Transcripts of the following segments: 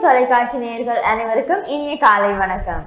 தொலைக்காட்சி நேயர்கள் அனைவருக்கும் இனிய காலை வணக்கம்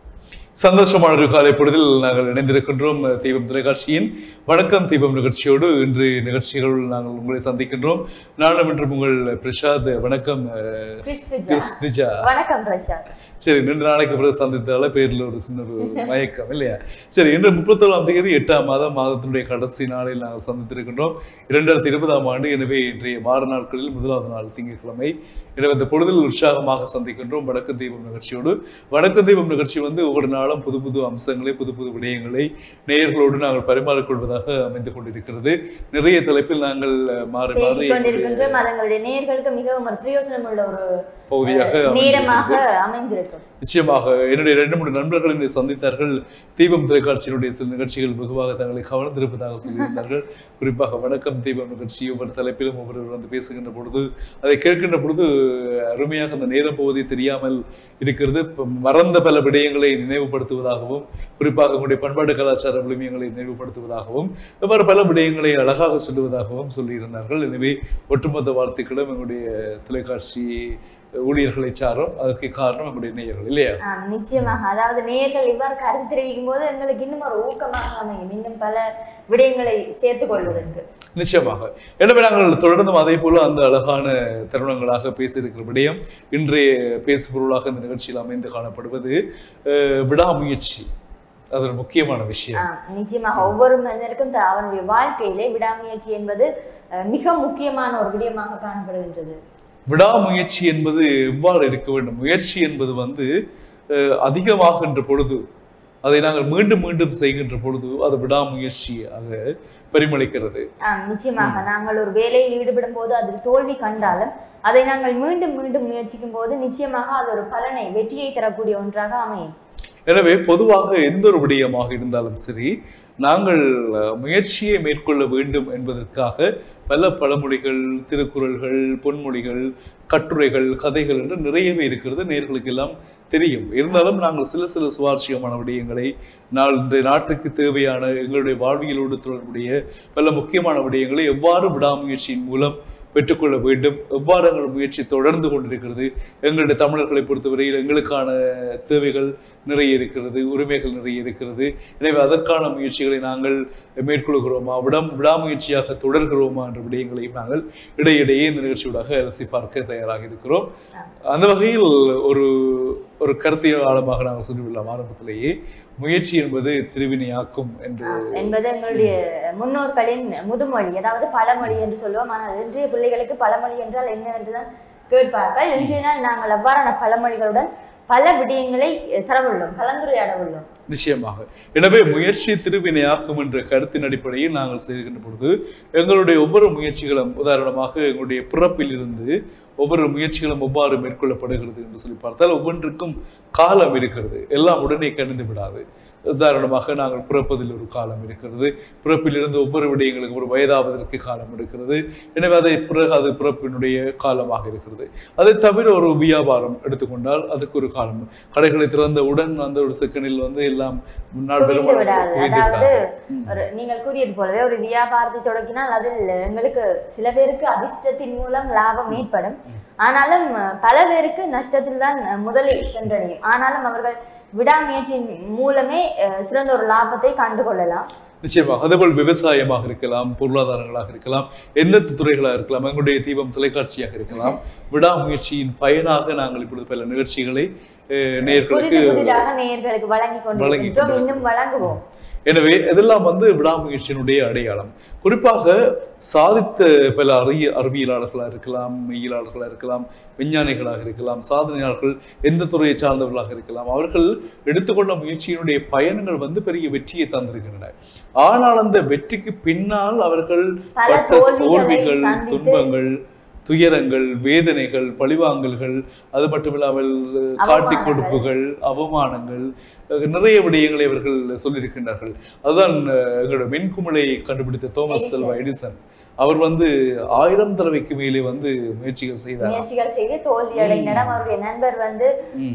சந்தோஷமான ஒரு காலை பொழுதில் நாங்கள் இணைந்திருக்கின்றோம் தீபம் தொலைக்காட்சியின் வணக்கம் தீபம் நிகழ்ச்சியோடு இன்று நிகழ்ச்சிகள் நாங்கள் உங்களை சந்திக்கின்றோம் நானும் இன்று உங்கள் பிரசாத் வணக்கம் அஹ், கிறிஸ்துஜா. கிறிஸ்துஜா வணக்கம் பிரசாத் சரி ரெண்டு நாளைக்கு பிறகு சந்தித்தால பேர்ல ஒரு சின்ன ஒரு மயக்கம் இல்லையா சரி இன்று முப்பத்தோராம் தேதி எட்டாம் மாதம் மாதத்தினுடைய கடைசி நாளில் நாங்கள் சந்தித்திருக்கின்றோம் இரண்டாயிரத்தி இருபதாம் ஆண்டு எனவே இன்றைய வார நாட்களில் முதலாவது நாள் திங்கட்கிழமை எனவே இந்த பொழுதில் உற்சாகமாக சந்திக்கின்றோம் வடக்கு தீபம் நிகழ்ச்சியோடு வடக்கு தீபம் நிகழ்ச்சி வந்து ஒவ்வொரு நாளும் புது புது அம்சங்களை புது புது விடயங்களை நேயர்களோடு நாங்கள் பரிமாறிக்கொள்வதாக அமைந்து கொண்டிருக்கிறது நிறைய தலைப்பில் நாங்கள் அஹ், மாறி மாறி பேசிக் கொண்டிருக்கின்றோம் அது எங்களுடைய நேயர்களுக்கு மிகவும் ஒரு பிரயோஜனம் உள்ள ஒரு பகுதியாக நேரமாக அமைந்திருக்கிறது. அமைந்திருக்கும் நிச்சயமாக என்னுடைய ரெண்டு மூணு நண்பர்கள் என்னை சந்தித்தார்கள் தீபம் தொலைக்காட்சியினுடைய சில நிகழ்ச்சிகள் வெகுவாக தங்களை கவர்ந்திருப்பதாக சொல்லியிருந்தார்கள் குறிப்பாக வணக்கம் தீபம் நிகழ்ச்சி ஒவ்வொரு தலைப்பிலும் ஒவ்வொருவர் வந்து பேசுகின்ற பொழுது அதை கேட்கின்ற பொழுது அருமையாக அந்த நேரம் போவதை தெரியாமல் இருக்கிறது இப்ப மறந்த பல விடயங்களை நினைவுபடுத்துவதாகவும் குறிப்பாக உங்களுடைய பண்பாட்டு கலாச்சார விளிமியங்களை நினைவுபடுத்துவதாகவும் இவ்வாறு பல விடயங்களை அழகாக சொல்லுவதாகவும் சொல்லியிருந்தார்கள் எனவே ஒட்டுமொத்த வாழ்த்துக்களும் எங்களுடைய தொலைக்காட்சி ஊழியர்களை சாரும் அதற்கு காரணம் நம்முடைய நேயர்கள் இல்லையா ஆம், நிச்சயமாக அதாவது நேயர்கள் இவ்வாறு கருத்து தெரிவிக்கும் போது எங்களுக்கு இன்னும் ஒரு ஊக்கமாக அமையும் இன்னும் பல விடயங்களை சேர்த்துக் கொள்வதற்கு நிச்சயமாக எனவே நாங்கள் தொடர்ந்தும் அதே போல அந்த அழகான தருணங்களாக பேசியிருக்கிற விடயம் இன்றைய பேசுபொருளாக இந்த நிகழ்ச்சியில் அமைந்து காணப்படுவது அஹ், விடாமுயற்சி அது ஒரு முக்கியமான விஷயம் ஆம், நிச்சயமாக ஒவ்வொரு மனிதனுக்கும் த- அவனுடைய வாழ்க்கையிலே விடாமுயற்சி என்பது அஹ், மிக முக்கியமான ஒரு விடயமாக காணப்படுகின்றது விடாமுயற்சி என்பது எவ்வாறு இருக்க வேண்டும் முயற்சி என்பது வந்து அஹ், அதிகமாகின்ற பொழுது அதை நாங்கள் மீண்டும் மீண்டும் செய்கின்ற பொழுது அது விடாமுயற்சியாக பரிமளிக்கிறது ஆம், நிச்சயமாக நாங்கள் ஒரு வேலையில் ஈடுபடும் போது அதில் தோல்வி கண்டாலும் அதை நாங்கள் மீண்டும் மீண்டும் முயற்சிக்கும் போது நிச்சயமாக அது ஒரு பலனை வெற்றியை தரக்கூடிய ஒன்றாக அமையும் எனவே பொதுவாக எந்த ஒரு விடயமாக இருந்தாலும் சரி நாங்கள் அஹ், முயற்சியை மேற்கொள்ள வேண்டும் என்பதற்காக பல பழமொழிகள் திருக்குறள்கள் பொன்மொழிகள் கட்டுரைகள் கதைகள் என்று நிறையவே இருக்கிறது நேர்களுக்கு எல்லாம் தெரியும் இருந்தாலும் நாங்கள் சில சில சுவாரஸ்யமான விடயங்களை நாள் இன்றைய நாட்டுக்கு தேவையான எங்களுடைய வாழ்வியலோடு தொடர்புடைய பல முக்கியமான விடயங்களை எவ்வாறு விடாமுயற்சியின் மூலம் பெற்றுக்கொள்ள வேண்டும் எவ்வாறு எங்கள் முயற்சி தொடர்ந்து கொண்டிருக்கிறது எங்களுடைய தமிழர்களை பொறுத்தவரையில் எங்களுக்கான தேவைகள் நிறைய இருக்கிறது உரிமைகள் நிறைய இருக்கிறது எனவே அதற்கான முயற்சிகளை நாங்கள் மேற்கொள்கிறோமா விடாம் விடாமுயற்சியாக தொடர்கிறோமா என்ற விடயங்களையும் நாங்கள் இடையிடையே இந்த நிகழ்ச்சியூடாக அலசி பார்க்க தயாராக இருக்கிறோம் அந்த வகையில் ஒரு ஒரு கருத்தியல் ஆழமாக நாங்கள் சொல்லிவிடலாம் ஆரம்பத்திலேயே முயற்சி என்பது திருவினையாக்கும் என்று ஆம், என்பது எங்களுடைய முன்னோர்களின் முதுமொழி அதாவது பழமொழி என்று சொல்லுவோம் ஆனால் இன்றைய பிள்ளைகளுக்கு பழமொழி என்றால் என்ன என்றுதான் கேட்பார்கள் இன்றைய நாள் நாங்கள் அவ்வாறான பழமொழிகளுடன் பல விடயங்களை அஹ், தரவுள்ளோம் கலந்துரையாட உள்ளோம் நிச்சயமாக எனவே முயற்சி திருவினையாக்கும் என்ற கருத்தின் அடிப்படையில் நாங்கள் செய்கின்ற பொழுது எங்களுடைய ஒவ்வொரு முயற்சிகளும் உதாரணமாக எங்களுடைய பிறப்பில் இருந்து ஒவ்வொரு முயற்சிகளும் எவ்வாறு மேற்கொள்ளப்படுகிறது என்று சொல்லி பார்த்தால் ஒவ்வொன்றுக்கும் காலம் இருக்கிறது எல்லாம் உடனே கணிந்து விடாது உதாரணமாக நாங்கள் பிறப்பதில் ஒரு காலம் இருக்கிறது பிறப்பிலிருந்து ஒவ்வொரு விடயங்களுக்கு ஒரு வயதாவதற்கு காலம் இருக்கிறது எனவே அதை பிறகு அது பிறப்பினுடைய காலமாக இருக்கிறது அதை தவிர ஒரு வியாபாரம் எடுத்துக்கொண்டால் அதுக்கு ஒரு காலம் கடைகளை திறந்தவுடன் அந்த ஒரு செகண்டில் வந்து எல்லாம் முன்னாள் குவிந்து பெரும்பாலும் விடாது குவிந்து அதாவது விடாது. ம். ஒரு நீங்கள் கூறியது போலவே ஒரு வியாபாரத்தை தொடங்கினால் அதில் எங்களுக்கு சில பேருக்கு அதிர்ஷ்டத்தின் மூலம் லாபம் ஏற்படும் ஆனாலும் அஹ், பல பேருக்கு நஷ்டத்தில் தான் அஹ், முதலில் சென்றடையும் ஆனாலும் அவர்கள் விடாமுயற்சியின் மூலமே அஹ், சிறந்த ஒரு லாபத்தை கண்டு கொள்ளலாம் நிச்சயமாக அதேபோல் விவசாயமாக இருக்கலாம் பொருளாதாரங்களாக இருக்கலாம் எந்த துறைகளாக இருக்கலாம் எங்களுடைய தீபம் தொலைக்காட்சியாக இருக்கலாம் விடாமுயற்சியின் பயனாக நாங்கள் இப்பொழுது பல நிகழ்ச்சிகளை அஹ், நேயர்களுக்கு புதிது புதிதாக நேயர்களுக்கு வழங்கி வழங்கிக் கொண்டிருக்கின்றோம் இன்னும் வழங்குவோம் எனவே இதெல்லாம் வந்து விடாமுயற்சியினுடைய அடையாளம் குறிப்பாக சாதித்த பல அறிய அறிவியலாளர்களாக இருக்கலாம் மெய்யியலாளர்களாக இருக்கலாம் விஞ்ஞானிகளாக இருக்கலாம் சாதனையாளர்கள் எந்த துறையை சார்ந்தவர்களாக இருக்கலாம் அவர்கள் எடுத்துக்கொண்ட முயற்சியினுடைய பயணங்கள் வந்து பெரிய வெற்றியை தந்திருக்கின்றன ஆனால் அந்த வெற்றிக்கு பின்னால் அவர்கள் பல பட்ட தோல்விகளை தோல்விகள் சந்தித்து- துன்பங்கள் துயரங்கள் வேதனைகள் பழிவாங்கல்கள் அது மட்டுமில்லாமல் காட்டிக் கொடுப்புகள் அவமானங்கள் அஹ் நிறைய விடயங்களை அவர்கள் சொல்லியிருக்கின்றார்கள் அதுதான் அஹ், எங்களோட வெண்குமிழை கண்டுபிடித்த தோமஸ் எடிசன். செல்வா எடிசன் அவர் வந்து ஆயிரம் தடவைக்கு மேலே வந்து முயற்சிகள் செய்தார் முயற்சிகள் செய்து தோல்வி அடைந்தனர் அவருடைய நண்பர் வந்து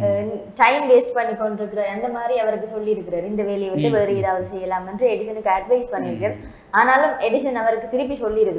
டைம் வேஸ்ட் பண்ணி கொண்டிருக்கிற அந்த மாதிரி அவருக்கு சொல்லி இருக்கிறார் இந்த வேலையை விட்டு வேறு ஏதாவது செய்யலாம் என்று எடிசனுக்கு அட்வைஸ் பண்ணியிருக்கார் ஆனாலும் எடிசன் அவருக்கு திருப்பி சொல்லி இருக்கிறார்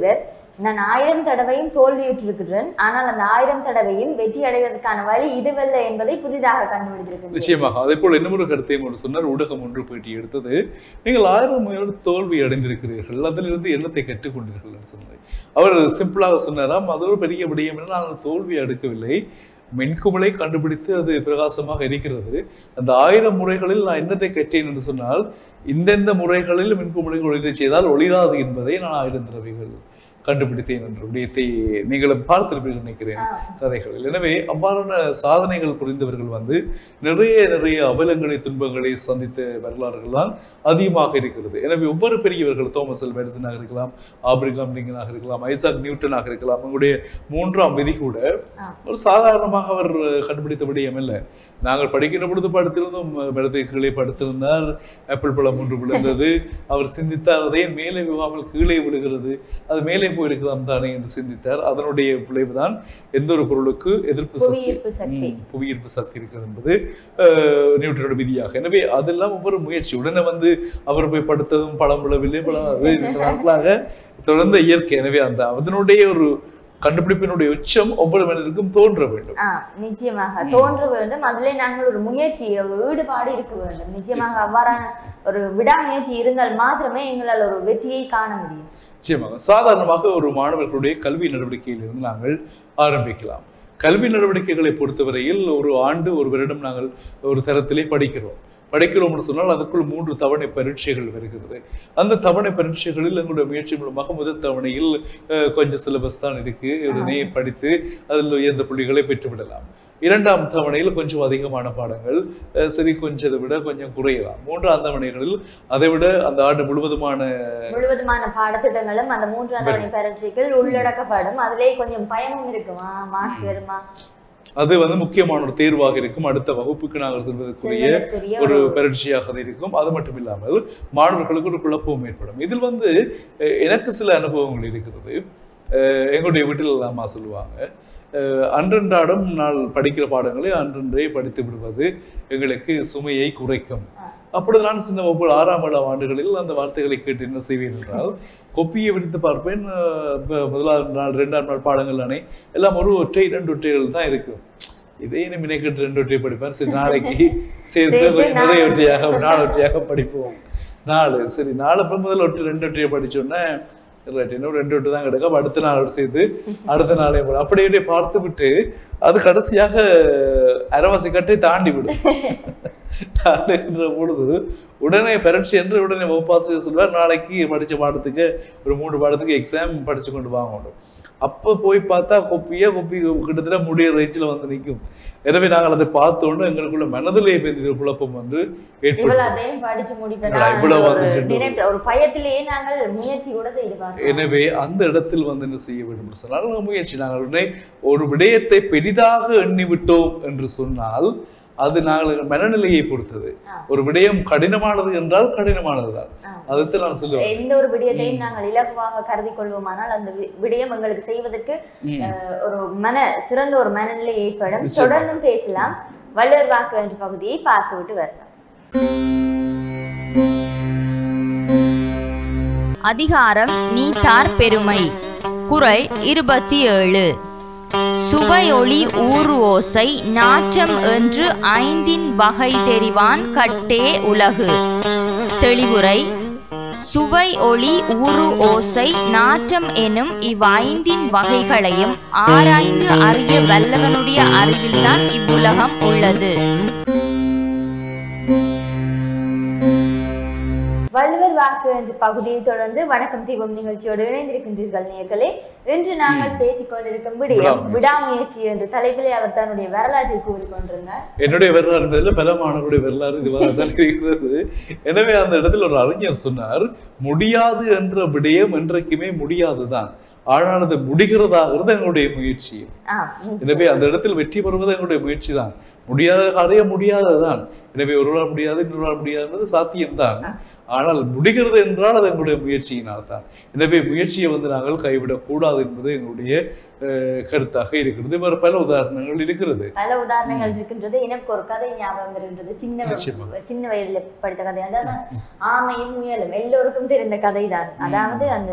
நான் ஆயிரம் தடவையும் தோல்வியுற்றிருக்கிறேன் ஆனால் அந்த ஆயிரம் தடவையும் வெற்றி அடைவதற்கான வழி இதுவல்ல என்பதை புதிதாக கண்டுபிடித்திருக்கிறேன் நிச்சயமாக அதே போல் இன்னொரு கருத்தையும் ஒரு சொன்னார் ஊடகம் ஒன்று பேட்டி எடுத்தது நீங்கள் ஆயிரம் முறையோடு தோல்வி அடைந்திருக்கிறீர்கள் அதிலிருந்து என்னத்தை கற்றுக்கொண்டீர்கள் என்று சொன்னார் அவர் சிம்பிளாக சொன்னாராம் அது ஒரு பெரிய விடயம் என நாங்கள் தோல்வி எடுக்கவில்லை மின்குமலை கண்டுபிடித்து அது பிரகாசமாக இருக்கிறது அந்த ஆயிரம் முறைகளில் நான் என்னத்தை கற்றேன் என்று சொன்னால் இந்தெந்த முறைகளில் மின்குமலை ஒளிரச் செய்தால் ஒளிராது என்பதை நான் ஆயிரம் தடவைகள் கண்டுபிடித்தேன் என்ற விடயத்தை நீங்களும் பார்த்திருப்பீர்கள் நினைக்கிறேன் ஆ. கதைகளில் எனவே அவ்வாறான சாதனைகள் புரிந்தவர்கள் வந்து நிறைய நிறைய அவலங்களை துன்பங்களை சந்தித்த வரலாறுகள் தான் அதிகமாக இருக்கிறது எனவே ஒவ்வொரு பெரியவர்கள் தோமஸ் எல் மெடிசனாக இருக்கலாம் ஆப்ரிகாம் லிங்கனாக இருக்கலாம் ஐசாக் நியூட்டனாக இருக்கலாம் அவங்களுடைய மூன்றாம் விதி கூட ஆ. ஒரு சாதாரணமாக அவர் கண்டுபிடித்த விடயம் இல்லை நாங்கள் படிக்கின்ற பொழுது படுத்திருந்தோம் மெடத்தை கீழே படுத்திருந்தார் ஆப்பிள் பழம் ஒன்று விழுந்தது அவர் சிந்தித்தார் அதே மேலே விழாமல் கீழே விழுகிறது அது மேலே போயிருக்கலாம் தானே என்று சிந்தித்தார் அதனுடைய விளைவுதான் எந்த ஒரு பொருளுக்கு எதிர்ப்பு சக்தி புவியீர்ப்பு சக்தி ம், புவியீர்ப்பு சக்தி இருக்கிறது என்பது அஹ், நியூட்டனோட விதியாக எனவே அதெல்லாம் ஒவ்வொரு முயற்சி உடனே வந்து அவர் போய் படுத்ததும் பழம் விழவில்லை பழம் அது என்ற நாட்களாக தொடர்ந்த இயற்கை எனவே அந்த அதனுடைய ஒரு கண்டுபிடிப்பினுடைய உச்சம் ஒவ்வொரு மனிதருக்கும் தோன்ற வேண்டும் ஆ நிச்சயமாக தோன்ற வேண்டும் அதிலே நாங்கள் ஒரு முயற்சி ஒரு ஈடுபாடு இருக்க வேண்டும் நிச்சயமாக அவ்வாறான ஒரு விடாமுயற்சி இருந்தால் மாத்திரமே எங்களால் ஒரு வெற்றியை காண முடியும் நிச்சயமாக சாதாரணமாக ஒரு மாணவர்களுடைய கல்வி நடவடிக்கையிலிருந்து நாங்கள் ஆரம்பிக்கலாம் கல்வி நடவடிக்கைகளை பொறுத்தவரையில் ஒரு ஆண்டு ஒரு வருடம் நாங்கள் ஒரு தரத்திலே படிக்கிறோம் படிக்கிறோம்னு சொன்னால் அதற்குள் மூன்று தவணை பரீட்சைகள் வருகிறது அந்த தவணை பரீட்சைகளில் எங்களுடைய முயற்சி மூலமாக முதல் தவணையில் அஹ், கொஞ்சம் சிலபஸ் தான் இருக்கு உடனே படித்து அதில் உயர்ந்த புள்ளிகளை பெற்றுவிடலாம் இரண்டாம் தவணையில் கொஞ்சம் அதிகமான பாடங்கள் அஹ், சரி கொஞ்சம் இதை விட கொஞ்சம் குறையலாம் மூன்றாம் தவணைகளில் அதை விட அந்த ஆண்டு முழுவதுமான முழுவதுமான பாடத்திட்டங்களும் அந்த மூன்றாம் தவணை பரீட்சைகள் உள்ளடக்கப்படும் அதிலே கொஞ்சம் பயமும் இருக்குமா மார்க்ஸ் வருமா அது வந்து முக்கியமான ஒரு தேர்வாக இருக்கும் அடுத்த வகுப்புக்கு நாங்கள் செல்வதற்குரிய செல்வதற்குரிய ஒரு பரீட்சையாக அது இருக்கும் அது மட்டும் இல்லாமல் மாணவர்களுக்கு ஒரு குழப்பம் ஏற்படும் இதில் வந்து அஹ், எனக்கு சில அனுபவங்கள் இருக்கிறது அஹ், எங்களுடைய வீட்டில் அம்மா சொல்லுவாங்க அஹ், அன்றன்றாடம் நாள் படிக்கிற பாடங்களை அன்றன்றே படித்து விடுவது எங்களுக்கு சுமையை குறைக்கும் அப்பொழுது நான் சின்ன வகுப்பு ஆறாம் ஏழாம் ஆண்டுகளில் அந்த வார்த்தைகளை கேட்டு என்ன செய்வேன் என்றால் கொப்பியை விடுத்து பார்ப்பேன் அஹ், இப்ப முதலாவது நாள் ரெண்டாம் நாள் பாடங்கள் தானே எல்லாம் ஒரு ஒற்றை இரண்டு ஒற்றைகள் தான் இருக்கும் இதே நம்ம நினைக்கிட்டு ரெண்டு ஒற்றை படிப்பேன் சரி நாளைக்கு சேர்த்து சேர்த்து கொஞ்சம் நாலு நிறைய ஒற்றையாக நாலு ஒற்றையாக படிப்போம் நாலு சரி நாலு அப்புறம் முதல்ல ஒற்றை ரெண்டு ஒற்றையை படிச்சோன்னே ரைட் இன்னும் ரெண்டு ஒட்டு தான் கிடக்கும் அப்ப அடுத்த நாளோடு சேர்த்து அடுத்த நாளே போடும் அப்படியே அப்படியே பார்த்து விட்டு அது கடைசியாக அரைவாசி கட்டை தாண்டி விடும் தாண்டுகின்ற பொழுது உடனே பரீட்சை என்று உடனே வகுப்பாசிரியர் சொல்வார் நாளைக்கு படிச்ச பாடத்துக்கு ஒரு மூணு பாடத்துக்கு எக்ஸாம் படிச்சு கொண்டு வாங்கணும் அப்ப போய் பார்த்தா கொப்பியே கொப்பி கிட்டத்தட்ட முடிய ரேஞ்சில் வந்து நிற்கும் எனவே நாங்கள் அதை பார்த்தோன்னு எங்களுக்குள்ள மனதிலே பெரிய குழப்பம் வந்து ஏற்படும் இவ்வளவு அதையும் படிச்சு முடிப்பதா இவ்வளவு இவ்வளவு ஒரு வந்துட்டு நினைப்பு ஒரு பயத்திலேயே நாங்கள் முயற்சி கூட செய்து பார்க்கிறோம் எனவே அந்த இடத்தில் வந்து என்ன செய்ய வேண்டும் என்று சொன்னால் நாங்கள் முயற்சி நாங்கள் உடனே ஒரு விடயத்தை பெரிதாக எண்ணி விட்டோம் என்று சொன்னால் அது நாங்கள் மனநிலையை பொறுத்தது ஆ. ஒரு விடயம் கடினமானது என்றால் கடினமானதுதான் ஆ. அதுதான் நான் சொல்லுவேன் எந்த ஒரு விடயத்தையும் நாங்கள் இலகுவாக கருதி கொள்வோமானால் அந்த வி- விடயம் எங்களுக்கு செய்வதற்கு ம். அஹ், ஒரு மன சிறந்த ஒரு மனநிலை ஏற்படும் நிச்சயமா. தொடர்ந்தும் பேசலாம் வள்ளுவர் வாக்கு என்ற பகுதியை பார்த்து விட்டு வரலாம் அதிகாரம் நீத்தார் பெருமை குறள் இருபத்தி ஏழு சுவையொளி ஊறு ஓசை நாற்றம் என்று ஐந்தின் வகை தெரிவான் கட்டே உலகு தெளிவுரை சுவை ஒளி ஊறு ஓசை நாற்றம் எனும் இவ்வைந்தின் வகைகளையும் ஆராய்ந்து அறிய வல்லவனுடைய அறிவில்தான் இவ்வுலகம் உள்ளது வள்ளுவர் வாக்கு என்ற பகுதியை தொடர்ந்து வணக்கம் தீபம் நிகழ்ச்சியோடு இணைந்திருக்கின்றீர்கள் நேர்களே இன்று நாங்கள் பேசிக் கொண்டிருக்கும் விடயம் விடாமுயற்சி. விடாமுயற்சி என்ற தலைப்பிலே அவர் தன்னுடைய வரலாற்றை கூறிக்கொண்டிருந்தார் என்னுடைய வரலாறு என்பதில் பல மாணவருடைய வரலாறு இதுவாக தான் இருக்கிறது எனவே அந்த இடத்தில் ஒரு அறிஞர் சொன்னார் முடியாது என்ற விடயம் என்றைக்குமே முடியாதுதான் ஆனால் அது முடிகிறதாகிறது எங்களுடைய முயற்சி ஆ, எனவே அந்த இடத்தில் வெற்றி பெறுவது எங்களுடைய முயற்சி தான் முடியாத காரியம் முடியாததுதான் எனவே ஒருவரால் முடியாது இன்னொருவரால் முடியாது என்பது சாத்தியம்தான் ஆனால் முடிகிறது என்றால் அது எங்களுடைய முயற்சியினால் தான் எனவே முயற்சியை வந்து நாங்கள் கைவிடக் கூடாது என்பது எங்களுடைய அஹ், கருத்தாக இருக்கிறது வேறு பல உதாரணங்கள் இருக்கிறது பல உதாரணங்கள் இருக்கின்றது எனக்கு ஒரு கதை ஞாபகம் வருகின்றது சின்ன நிச்சயமா. வ- சின்ன வயதில் படித்த கதை அதாவது ஆமையும் முயலும் எல்லோருக்கும் தெரிந்த கதை தான் அதாவது அந்த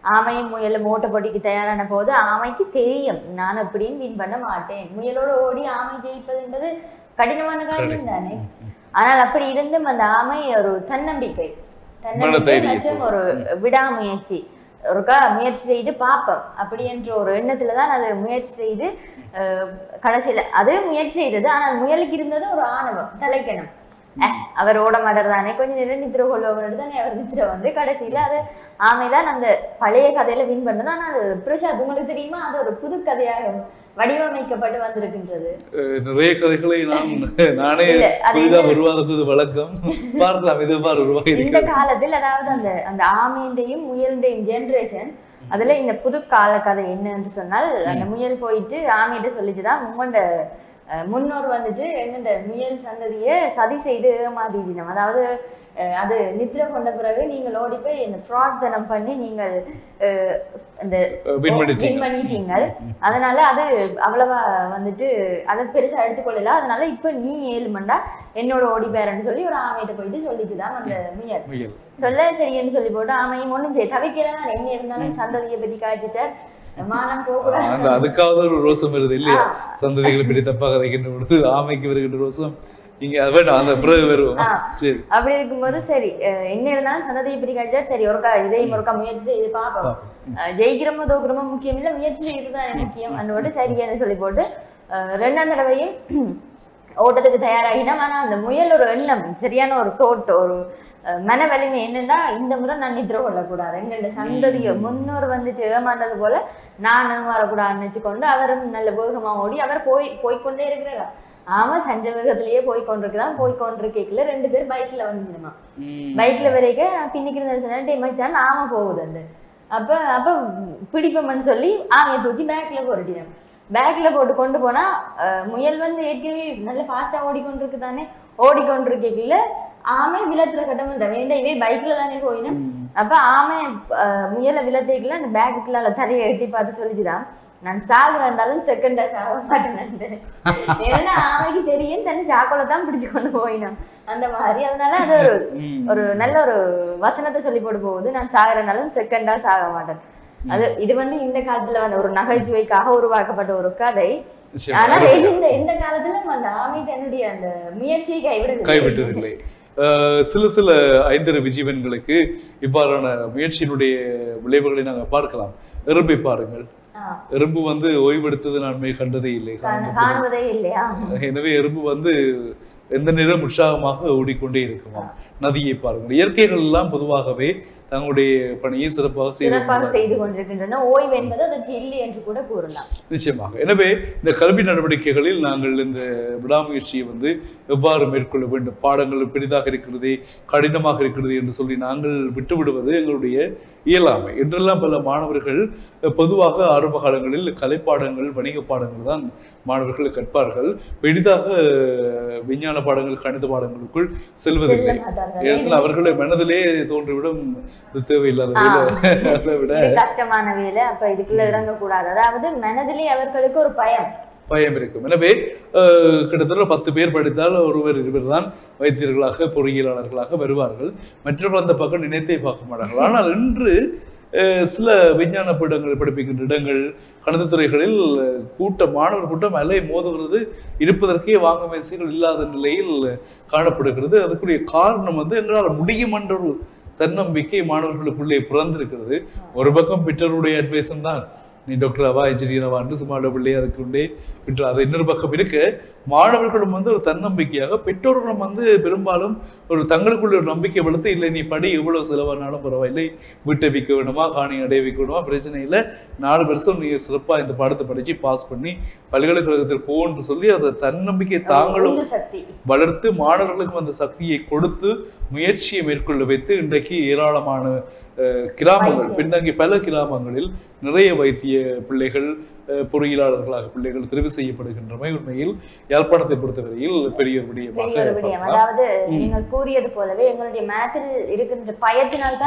ஆமையும் முயலும் ஓட்ட போட்டிக்கு தயாரான போது ஆமைக்கு தெரியும் நான் எப்படியும் வின் பண்ண மாட்டேன் முயலோட ஓடி ஆமை ஜெயிப்பதுன்றது கடினமான காரியம் தானே ஆனால் அப்படி இருந்தும் அந்த ஆமை ஒரு தன்னம்பிக்கை தன்னம்பிக்கை மனதைரியம். மற்றும் ஒரு விடாமுயற்சி ஒருக்கா முயற்சி செய்து பார்ப்போம் அப்படி என்ற ஒரு எண்ணத்துல தான் அது முயற்சி செய்து அஹ், கடைசியில அது முயற்சி செய்தது ஆனால் முயலுக்கு இருந்தது ஒரு ஆணவம் தலைக்கணம் அஹ், அவர் ஓட மாட்டார் தானே கொஞ்ச நேரம் நித்திர கொள்ளுவாங்க தானே அவர் நித்திர வந்து கடைசியில அது ஆமைதான் அந்த பழைய கதையில வின் பண்ணது ஆனால் அது பிரசாத் உங்களுக்கு தெரியுமா அது ஒரு புது கதையாக வடிவமைக்கப்பட்டு வந்திருக்கின்றது அஹ் நிறைய கதைகளை நான் நானே இல்ல, அது புதிதாக உருவாக்குவது வழக்கம் பார்க்கலாம் இது எவ்வாறு உருவாகி இந்த இருக்கிறது காலத்தில் அதாவது அந்த அந்த ஆமையின்டையும் முயலுடையும் ஜெனரேஷன் அதுல இந்த புது கால கதை என்னன்னு சொன்னால் அந்த முயல் போயிட்டு ஆமையிட்ட சொல்லிச்சுதான் உங்களோட அஹ், முன்னோர் வந்துட்டு எங்கண்ட முயல் சந்ததியை சதி செய்து ஏமாத்திட்டினோம் அதாவது அஹ், அது நித்திர கொண்ட பிறகு நீங்கள் ஓடி போய் இந்த ஃப்ராட் தனம் பண்ணி நீங்கள் அஹ், அந்த win பண்ணிட்டீங்க. win பண்ணிட்டீங்கள் அதனால அது அவ்வளவா வந்துட்டு அதை பெருசா எடுத்துக்கொள்ளல அதனால இப்ப நீ ஏழு மண்டா என்னோட ஓடி பேரன்னு சொல்லி ஒரு ஆமையிட்ட போயிட்டு சொல்லிச்சுதான் அந்த முயல் முயல் சொல்ல சரின்னு சொல்லி போட்டு ஆமையும் ஒண்ணும் செய்ய தவிக்கல தான் என்ன இருந்தாலும் சந்ததியை பத்தி காய்ச்சிட்டார் மானம் போகக்கூடாது அந்த அதுக்காவது ஒரு ரோசம் வருது இல்லையா சந்ததிகளை பற்றி தப்பாக கதைக்கின்ற பொழுது ஆமைக்கு வருகின்ற ரோசம் இங்க அது வேண்டாம் அந்த பிறகு வருவோம் ஆ. சரி அப்படி இருக்கும்போது சரி அஹ் என்ன இருந்தாலும் சந்ததியை பத்தி காய்ச்சிட்டார் சரி ஒருக்கா இதையும் ஒருக்கா முயற்சி செய்து பார்ப்போம் அஹ் ஜெயிக்கிறோமோ தோக்குறோமோ முக்கியம் இல்லை முயற்சி செய்யறது தான் முக்கியம் அந்த போட்டு சரின்னு சொல்லி போட்டு அஹ் ரெண்டாம் தடவையும் ஓட்டத்துக்கு தயாராகினோம் ஆனா அந்த முயல் ஒரு எண்ணம் சரியான ஒரு தோட்டு ஒரு அஹ், மன வலிமை என்னன்னா இந்த முறை நான் நிద్ర கொள்ளக்கூடாது எங்களோட சந்ததியை முன்னோர் வந்துட்டு ஏமாந்தது போல நானும் வரக்கூடாதுன்னு வச்சுக்கொண்டு அவரும் நல்ல வேகமா ஓடி அவர் போய் போய்க்கொண்டே இருக்கிறார் ஆமா தஞ்ச வேகத்திலேயே போய் கொண்டிருக்கிறான் போய் கொண்டிருக்கல ரெண்டு பேர் பைக்ல வந்துடுமா ம். பைக்ல வரைக்கும் பின்னிக்கு இருந்த சொன்னா டே மச்சான் ஆமை போகுது அந்த அப்ப அப்ப பிடிப்போம்னு சொல்லி ஆமையை தூக்கி பேக்ல போட்டுட்டேன் பேக்ல போட்டு கொண்டு போனா அஹ், முயல் வந்து ஏற்கனவே நல்ல ஃபாஸ்டா ஓடிக்கொண்டிருக்கு தானே ஓடிக்கொண்டிருக்கல ஆமை விலத்துல கட்டம் வேண்டாம் இவே பைக்ல தானே போயினேன் அப்ப ஆமை அஹ், முயலை விலத்தைக்குள்ள அந்த பேக்குக்குள்ள தலையை எட்டி பார்த்து சொல்லிச்சுதான் நான் சாகுறாண்டாலும் செகண்டா சாக மாட்டேன் ஏன்னா ஆமைக்கு தெரியும் தன்னை சாக்கோல தான் பிடிச்சு கொண்டு போயினோம் அந்த மாதிரி அதனால அது ஒரு ம். ஒரு நல்ல ஒரு வசனத்தை சொல்லி போட்டு போகுது நான் சாகுறனாலும் செகண்டா சாக மாட்டேன் அது இது வந்து இந்த காலத்துல வந்து ஒரு நகைச்சுவைக்காக உருவாக்கப்பட்ட ஒரு கதை நிச்சயமா. ஆனா இந்த இந்த காலத்துல அந்த ஆமை தன்னுடைய அந்த முயற்சியை கைவிடவில்லை கைவிட்டதில்லை அஹ் சில சில ஐந்தர விஜீவன்களுக்கு இவ்வாறான முயற்சியினுடைய விளைவுகளை நாங்கள் பார்க்கலாம் எறும்பை பாருங்கள் ஆ, எறும்பு வந்து ஓய்வெடுத்தது நான் மே கண்டதே இல்லை காண- காணுவதே இல்லையா எனவே எறும்பு வந்து எந்த நேரம் உற்சாகமாக ஓடிக்கொண்டே இருக்குமாம் நதியை பாருங்கள் இயற்கைகள் எல்லாம் பொதுவாகவே தங்களுடைய பணியை சிறப்பாக செய்து சிறப்பாக செய்து கொண்டிருக்கின்றன ஓய்வு என்பது அதற்கு இல்லை என்று கூட கூறலாம் நிச்சயமாக எனவே இந்த கல்வி நடவடிக்கைகளில் நாங்கள் இந்த விடாமுயற்சியை வந்து எவ்வாறு மேற்கொள்ள வேண்டும் பாடங்கள் பெரிதாக இருக்கிறது கடினமாக இருக்கிறது என்று சொல்லி நாங்கள் விட்டுவிடுவது எங்களுடைய இயலாமை என்றெல்லாம் பல மாணவர்கள் அஹ், பொதுவாக ஆரம்ப காலங்களில் கலைப்பாடங்கள் வணிக பாடங்கள் தான் மாணவர்கள் கற்பார்கள் பெரிதாக அஹ், விஞ்ஞான பாடங்கள் கணித பாடங்களுக்குள் செல்வதில்லை செல்ல மாட்டார்கள் ஏனென்றால் அவர்களுடைய மனதிலே தோன்றிவிடும் இது தேவையில்லாத ஆ. வேலை அதை விட இது கஷ்டமான வேலை அப்ப இதுக்குள்ள இறங்கக்கூடாது அதாவது மனதிலே அவர்களுக்கு ஒரு பயம் பயம் இருக்கும் எனவே அஹ், கிட்டத்தட்ட பத்து பேர் படித்தால் ஒருவர் இருவர் தான் வைத்தியர்களாக பொறியியலாளர்களாக வருவார்கள் மற்றவர்கள் அந்த பக்கம் நினைத்தே பார்க்க மாட்டார்கள் ஆனால் இன்று அஹ், சில விஞ்ஞான பீடங்கள் படிப்பிக்கின்ற இடங்கள் கணிதத்துறைகளில் அஹ், கூட்டம் மாணவர் கூட்டம் அலை மோதுகிறது இருப்பதற்கே வாங்க மேசைகள் இல்லாத நிலையில் காணப்படுகிறது அதுக்குரிய காரணம் வந்து எங்களால் முடியும் என்ற ஒரு தன்னம்பிக்கை மாணவர்களுக்குள்ளே பிறந்திருக்கிறது ஒரு பக்கம் பெற்றோருடைய அட்வைஸும் தான் நீ டாக்டர் அவா இன்ஜினியர் அவான்னு சும்மா பிள்ளை அதுக்குள்ளே விட்டு அது இன்னொரு பக்கம் இருக்க மாணவர்களும் வந்து ஒரு தன்னம்பிக்கையாக பெற்றோர்களும் வந்து பெரும்பாலும் ஒரு தங்களுக்குள்ள ஒரு நம்பிக்கை வளர்த்து இல்லை நீ படி எவ்வளவு செலவானாலும் பரவாயில்லை வீட்டை விற்க வேணுமா காணி அடைய வைக்க வேணுமா பிரச்சனை இல்லை நாலு வருஷம் நீ சிறப்பா இந்த பாடத்தை படிச்சு பாஸ் பண்ணி பல்கலைக்கழகத்தில் போன்னு சொல்லி அந்த தன்னம்பிக்கை தாங்களும் உந்து சக்தி வளர்த்து மாணவர்களுக்கும் அந்த சக்தியை கொடுத்து முயற்சியை மேற்கொள்ள வைத்து இன்றைக்கு ஏராளமான அஹ், கிராமங்கள் வைத்தியம். பின்தங்கிய பல கிராமங்களில் நிறைய வைத்திய பிள்ளைகள் அஹ், பொறியியலாளர்களாக பிள்ளைகள் தெரிவு செய்யப்படுகின்றமை உண்மையில் யாழ்ப்பாணத்தை பொறுத்தவரையில் பெரிய ஒரு விடயமாக பெரிய ஒரு விடயம் பார்க்கலாம். அதாவது நீங்கள் கூறியது போலவே எங்களுடைய மனத்தில் இருக்கின்ற பயத்தினால் தான்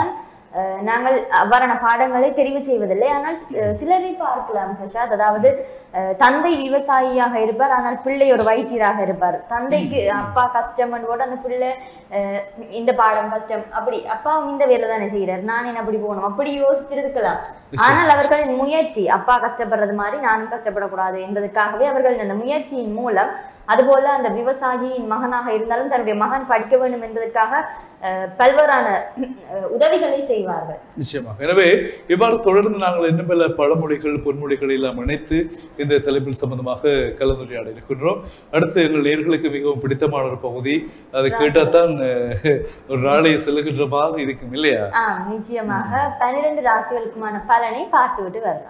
அஹ், நாங்கள் அவ்வாறான பாடங்களை தெரிவு செய்வதில்லை ஆனால் அஹ், சிலரை பார்க்கலாம் பிரசாத் அதாவது அஹ், தந்தை விவசாயியாக இருப்பார் ஆனால் பிள்ளை ஒரு வைத்தியராக இருப்பார் தந்தைக்கு அப்பா கஷ்டம் போட அந்த பிள்ளை அஹ், இந்த பாடம் கஷ்டம் அப்படி அப்பாவும் இந்த வேலை தானே செய்யறாரு நான் என்ன அப்படி போகணும் அப்படி யோசிச்சிருக்கலாம் ஆனால் அவர்களின் முயற்சி அப்பா கஷ்டப்படுறது மாதிரி நானும் கஷ்டப்படக்கூடாது என்பதற்காகவே அவர்கள் அந்த முயற்சியின் மூலம் அதுபோல அந்த விவசாயியின் மகனாக இருந்தாலும் தன்னுடைய மகன் படிக்க வேண்டும் என்பதற்காக அஹ், பல்வேறான அஹ், உதவிகளை செய்வார்கள் நிச்சயமாக எனவே இவ்வாறு தொடர்ந்து நாங்கள் இன்னும் பல பழமொழிகள் பொன்மொழிகளை எல்லாம் இணைத்து இந்த தலைப்பில் சம்பந்தமாக கலந்துரையாட இருக்கின்றோம் அடுத்து எங்கள் நேர்களுக்கு மிகவும் பிடித்தமான ஒரு பகுதி அதை கேட்டால்தான் அஹ், ஒரு நாளை செல்லுகின்ற மாதிரி இருக்கும் இல்லையா ஆஹ் நிச்சயமாக பன்னிரண்டு ராசிகளுக்குமான பலனை பார்த்துவிட்டு வரலாம்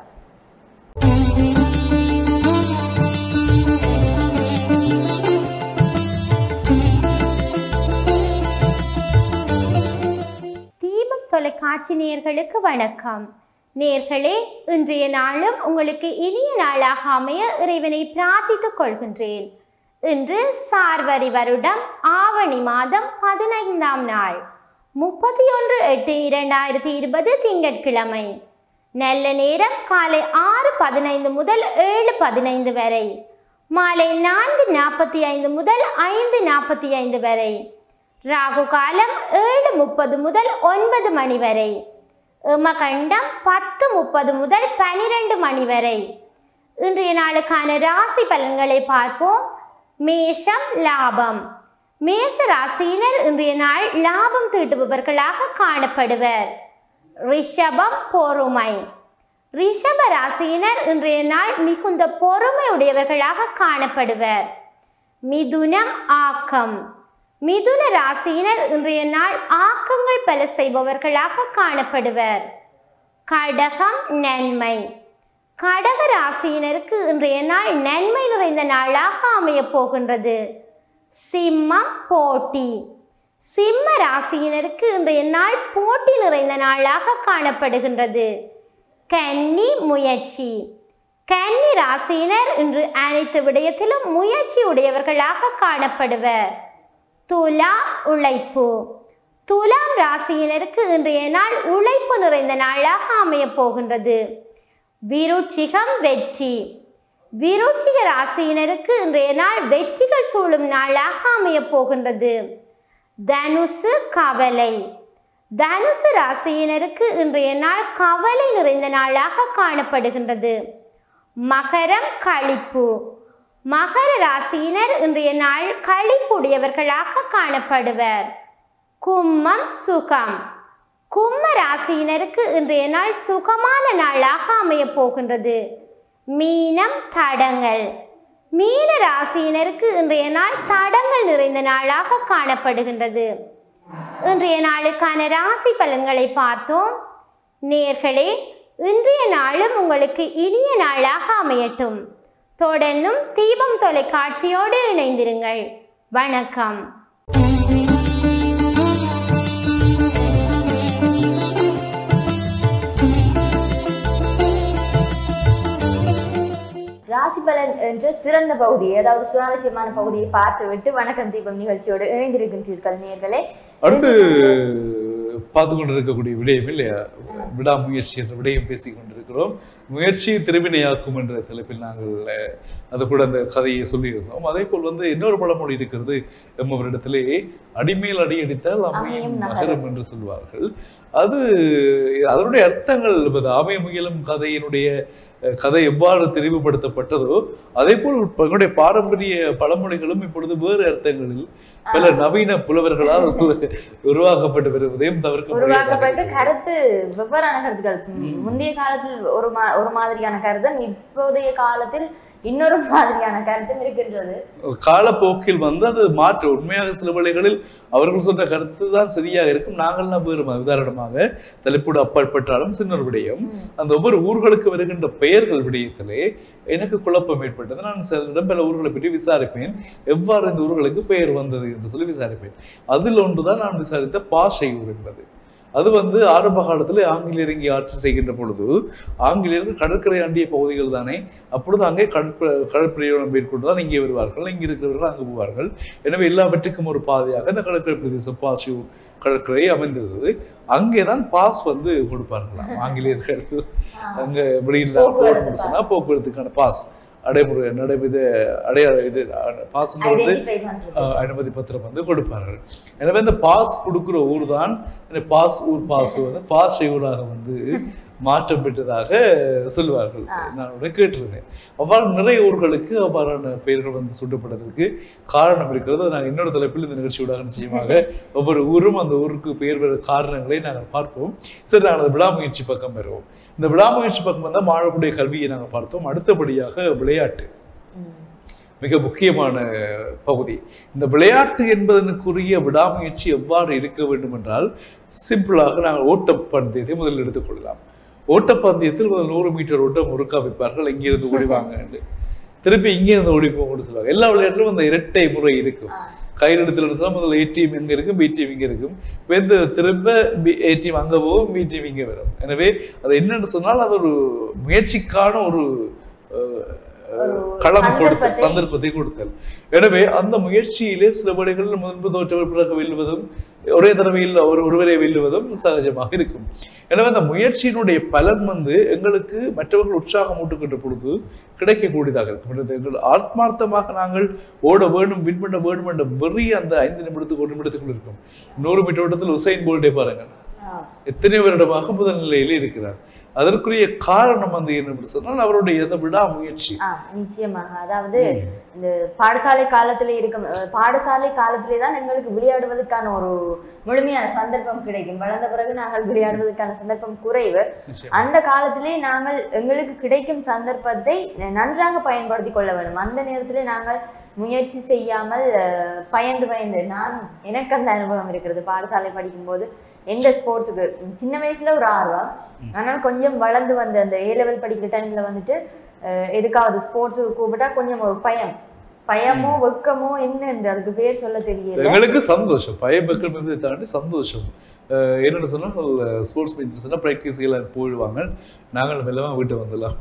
தீபம் தொலைக்காட்சி நேயர்களுக்கு வணக்கம் நேர்களே இன்றைய நாளும் உங்களுக்கு இனிய நாளாக அமைய இறைவனை பிரார்த்தித்துக் கொள்கின்றேன் இன்று சார்வரி வருடம் ஆவணி மாதம் பதினைந்தாம் நாள் முப்பத்தி ஒன்று எட்டு இரண்டாயிரத்தி இருபது திங்கட்கிழமை நல்ல நேரம் காலை ஆறு பதினைந்து முதல் ஏழு பதினைந்து வரை மாலை நான்கு நாற்பத்தி ஐந்து முதல் ஐந்து நாற்பத்தி ஐந்து வரை ராகு காலம் ஏழு முப்பது முதல் ஒன்பது மணி வரை இமகண்டம் பத்து முப்பது முதல் பனிரெண்டு மணி வரை இன்றைய நாளுக்கான ராசி பலன்களை பார்ப்போம் மேஷம் லாபம் மேச ராசியினர் இன்றைய நாள் லாபம் தீட்டுபவர்களாக காணப்படுவர் ரிஷபம் பொறுமை ரிஷப ராசியினர் இன்றைய நாள் மிகுந்த பொறுமை உடையவர்களாக காணப்படுவர் மிதுனம் ஆக்கம் மிதுன ராசியினர் இன்றைய நாள் ஆக்கங்கள் பல செய்பவர்களாக காணப்படுவர் கடகம் நன்மை கடக ராசியினருக்கு இன்றைய நாள் நன்மை நிறைந்த நாளாக அமையப் போகின்றது சிம்மம் போட்டி சிம்ம ராசியினருக்கு இன்றைய நாள் போட்டி நிறைந்த நாளாக காணப்படுகின்றது கன்னி முயற்சி கன்னி ராசியினர் இன்று அனைத்து விடயத்திலும் முயற்சி உடையவர்களாக காணப்படுவர் துலாம் உழைப்பு துலாம் ராசியினருக்கு இன்றைய நாள் உழைப்பு நிறைந்த நாளாக அமையப் போகின்றது விருட்சிகம் வெற்றி விருட்சிக ராசியினருக்கு இன்றைய நாள் வெற்றிகள் சூழும் நாளாக அமையப் போகின்றது தனுசு கவலை தனுசு ராசியினருக்கு இன்றைய நாள் கவலை நிறைந்த நாளாக காணப்படுகின்றது மகரம் களிப்பு மகர ராசியினர் இன்றைய நாள் களிப்புடையவர்களாக காணப்படுவர் கும்மம் சுகம் கும்ம ராசியினருக்கு இன்றைய நாள் சுகமான நாளாக அமையப் போகின்றது மீனம் தடங்கள் மீன ராசியினருக்கு இன்றைய நாள் தடங்கள் நிறைந்த நாளாக காணப்படுகின்றது இன்றைய நாளுக்கான ராசி பலன்களை பார்த்தோம் நேர்களே இன்றைய நாளும் உங்களுக்கு இனிய நாளாக அமையட்டும் தொடர்ந்தும் தீபம் தொலைக்காட்சியோடு இணைந்திருங்கள் வணக்கம் ராசி பலன் என்ற சிறந்த பகுதி ஏதாவது சுவாரஸ்யமான பகுதியை பார்த்துவிட்டு வணக்கம் தீபம் நிகழ்ச்சியோடு இணைந்திருக்கின்றீர்கள் நேர்களே அடுத்து பார்த்து கொண்டிருக்கக்கூடிய விடயம் இல்லையா விடாமுயற்சி என்ற விடயம் பேசிக் கொண்டிருக்கிறோம் முயற்சி திருவினையாக்கும் என்ற தலைப்பில் நாங்கள் அஹ், அது கூட அந்த கதையை சொல்லியிருந்தோம் அதே போல் வந்து இன்னொரு பழமொழி இருக்கிறது எம்மவரிடத்திலே அடிமேல் அடி அடித்தால் அமையும் அமையும் நகரம். நகரம் என்று சொல்வார்கள் அது அதனுடைய அர்த்தங்கள் இப்ப ஆமை முயலும் கதையினுடைய அஹ், கதை எவ்வாறு தெரிவுபடுத்தப்பட்டதோ அதே போல் எங்களுடைய பாரம்பரிய பழமொழிகளும் இப்பொழுது வேறு அர்த்தங்களில் பல நவீன புலவர்களால் உருவாக்கப்பட்டு வருவதையும் தவிர்க்க உருவாக்கப்பட்டு முடியாது கருத்து வெவ்வேறான கருத்துக்கள் ம், முந்தைய காலத்தில் ஒரு மா ஒரு மாதிரியான கருத்தும் இப்போதைய காலத்தில் இன்னொரு மாதிரியான கருத்தும் இருக்கின்றது காலப்போக்கில் வந்து அது மாற்று உண்மையாக சில வேளைகளில் அவர்கள் சொன்ன கருத்து தான் சரியாக இருக்கும் நாங்கள்லாம் வேறு மா- உதாரணமாக தலைப்போடு அப்பாற்பட்டாலும் சின்ன ஒரு விடயம் அந்த ஒவ்வொரு ஊர்களுக்கு வருகின்ற பெயர்கள் விடயத்திலே எனக்கு குழப்பம் ஏற்பட்டது நான் சில பல ஊர்களை பற்றி விசாரிப்பேன் எவ்வாறு இந்த ஊர்களுக்கு பெயர் வந்தது என்று சொல்லி விசாரிப்பேன் அதில் ஒன்றுதான் நான் விசாரித்த பாஷை ஊர் என்பது அது வந்து ஆரம்ப காலத்துல ஆங்கிலேயர் இங்கே ஆட்சி செய்கின்ற பொழுது ஆங்கிலேயர்கள் கடற்கரை ஆண்டிய பகுதிகள் தானே அப்பொழுது அங்கே கடற்ப கடற்பிரயோகம் மேற்கொண்டு தான் இங்கே வருவார்கள் இங்கே இருக்கிறவர்கள் அங்கு போவார்கள் எனவே எல்லாவற்றுக்கும் ஒரு பாதையாக இந்த கடற்கரை பிரதேசம் பாசியூர் கடற்கரை அமைந்திருந்தது அங்கேதான் பாஸ் வந்து கொடுப்பார்களாம் ஆங்கிலேயர்கள் அங்க வெளியில் போகணும்னு சொன்னா போக்குவரத்துக்கான பாஸ் அடைமுறை நடை இது அடையாள இது பாஸ் வந்து ஐடென்டிஃபை பண்றது அஹ், அனுமதி பத்திரம் வந்து கொடுப்பார்கள் எனவே இந்த பாஸ் கொடுக்குற ஊர் தான் இந்த பாஸ் ஊர் பாஸ் வந்து பாஸ் ஊராக வந்து மாற்றம் பெற்றதாக சொல்வார்கள் நான் உடனே கேட்டிருந்தேன் அவ்வாறு நிறைய ஊர்களுக்கு அவ்வாறான பெயர்கள் வந்து சூட்டப்பட்டதற்கு காரணம் இருக்கிறது நாங்கள் இன்னொரு தலைப்பில் இந்த நிகழ்ச்சியோட நிச்சயமாக ஒவ்வொரு ஊரும் அந்த ஊருக்கு பெயர் பெற காரணங்களை நாங்கள் பார்ப்போம் சரி நாங்கள் அந்த விடாமுயற்சி பக்கம் வருவோம் இந்த விடாமுயற்சி பக்கம் வந்தால் மாணவர்களுடைய கல்வியை நாங்கள் பார்த்தோம் அடுத்தபடியாக விளையாட்டு மிக முக்கியமான பகுதி இந்த விளையாட்டு என்பதனுக்குரிய விடாமுயற்சி எவ்வாறு இருக்க வேண்டும் என்றால் சிம்பிளாக நாங்கள் ஓட்டப்பந்தயத்தை முதலில் எடுத்துக்கொள்ளலாம் ஓட்டப்பந்தயத்தில் முதல் நூறு மீட்டர் ஓட்டம் முறுக்கா வைப்பார்கள் இங்கிருந்து ஓடிவாங்க என்று திருப்பி இங்கிருந்து ஓடி போகணும்னு சொல்லுவாங்க எல்லா விளையாட்டிலும் அந்த இரட்டை முறை இருக்கும் கையில் எடுத்துல சொன்னா முதல்ல ஏ டீம் எங்க இருக்கும் பி டீம் இங்க இருக்கும் வந்து திரும்ப ஏ டீம் அங்க போகும் பி டீம் இங்க வரும் எனவே அது என்னன்னு சொன்னால் அது ஒரு முயற்சிக்கான ஒரு அஹ், ஒரு களம் கொடுத்தல் சந்தர்ப்பத்தை- சந்தர்ப்பத்தை கொடுத்தல் எனவே அந்த முயற்சியிலே சில வேளைகளில் முன்பு தோற்றவர் பிறகு வெல்வதும் ஒரே தடவையில் ஒரு ஒருவரை வெல்லுவதும் சகஜமாக இருக்கும் எனவே அந்த முயற்சியினுடைய பலன் வந்து எங்களுக்கு மற்றவர்கள் உற்சாகம் ஊட்டுகின்ற பொழுது கிடைக்கக்கூடியதாக இருக்கும் எனவே எங்கள் ஆத்மார்த்தமாக நாங்கள் ஓட வேண்டும் வின் பண்ண வேண்டும் என்ற வெறி அந்த ஐந்து நிமிடத்துக்கு ஒரு நிமிடத்துக்குள் இருக்கும் நூறு மீட்டர் ஓட்டத்தில் உசைன் போல்ட்டே பாருங்கள் எத்தனை வருடமாக முதல் நிலையிலே இருக்கிறார் அதற்குரிய காரணம் வந்து என்ன சொன்னால் அவருடைய இந்த விடாமுயற்சி ஆ நிச்சயமாக அதாவது இந்த பாடசாலை காலத்துல இருக்கும் அஹ், பாடசாலை காலத்திலே தான் எங்களுக்கு விளையாடுவதற்கான ஒரு முழுமையான சந்தர்ப்பம் கிடைக்கும் வளர்ந்த பிறகு நாங்கள் விளையாடுவதற்கான சந்தர்ப்பம் குறைவு நிச்சயம். அந்த காலத்திலே நாங்கள் எங்களுக்கு கிடைக்கும் சந்தர்ப்பத்தை நன்றாக பயன்படுத்தி கொள்ள வேண்டும் அந்த நேரத்திலே நாங்கள் முயற்சி செய்யாமல் அஹ், பயந்து பயந்து நான் எனக்கு அந்த அனுபவம் இருக்கிறது பாடசாலை படிக்கும்போது எந்த ஸ்போர்ட்ஸுக்கு சின்ன வயசுல ஒரு ஆர்வம் ஆனால் கொஞ்சம் வளர்ந்து வந்த அந்த ஏ லெவல் படிக்கிற டைம்ல வந்துட்டு அஹ், எதுக்காவது ஸ்போர்ட்ஸுக்கு கூப்பிட்டா கொஞ்சம் ஒரு பயம் பயமோ வெக்கமோ என்ன அதுக்கு பேர் சொல்ல தெரியல எங்களுக்கு சந்தோஷம் பயபக்கள் இருந்ததை தாண்டி சந்தோஷம் அஹ் என்னென்னு சொன்னால் ஸ்போர்ட்ஸ் மீட் சொன்னால் ப்ராக்டிஸ் எல்லாம் போயிடுவாங்க நாங்கள் மெல்லமா வீட்டு வந்துடலாம்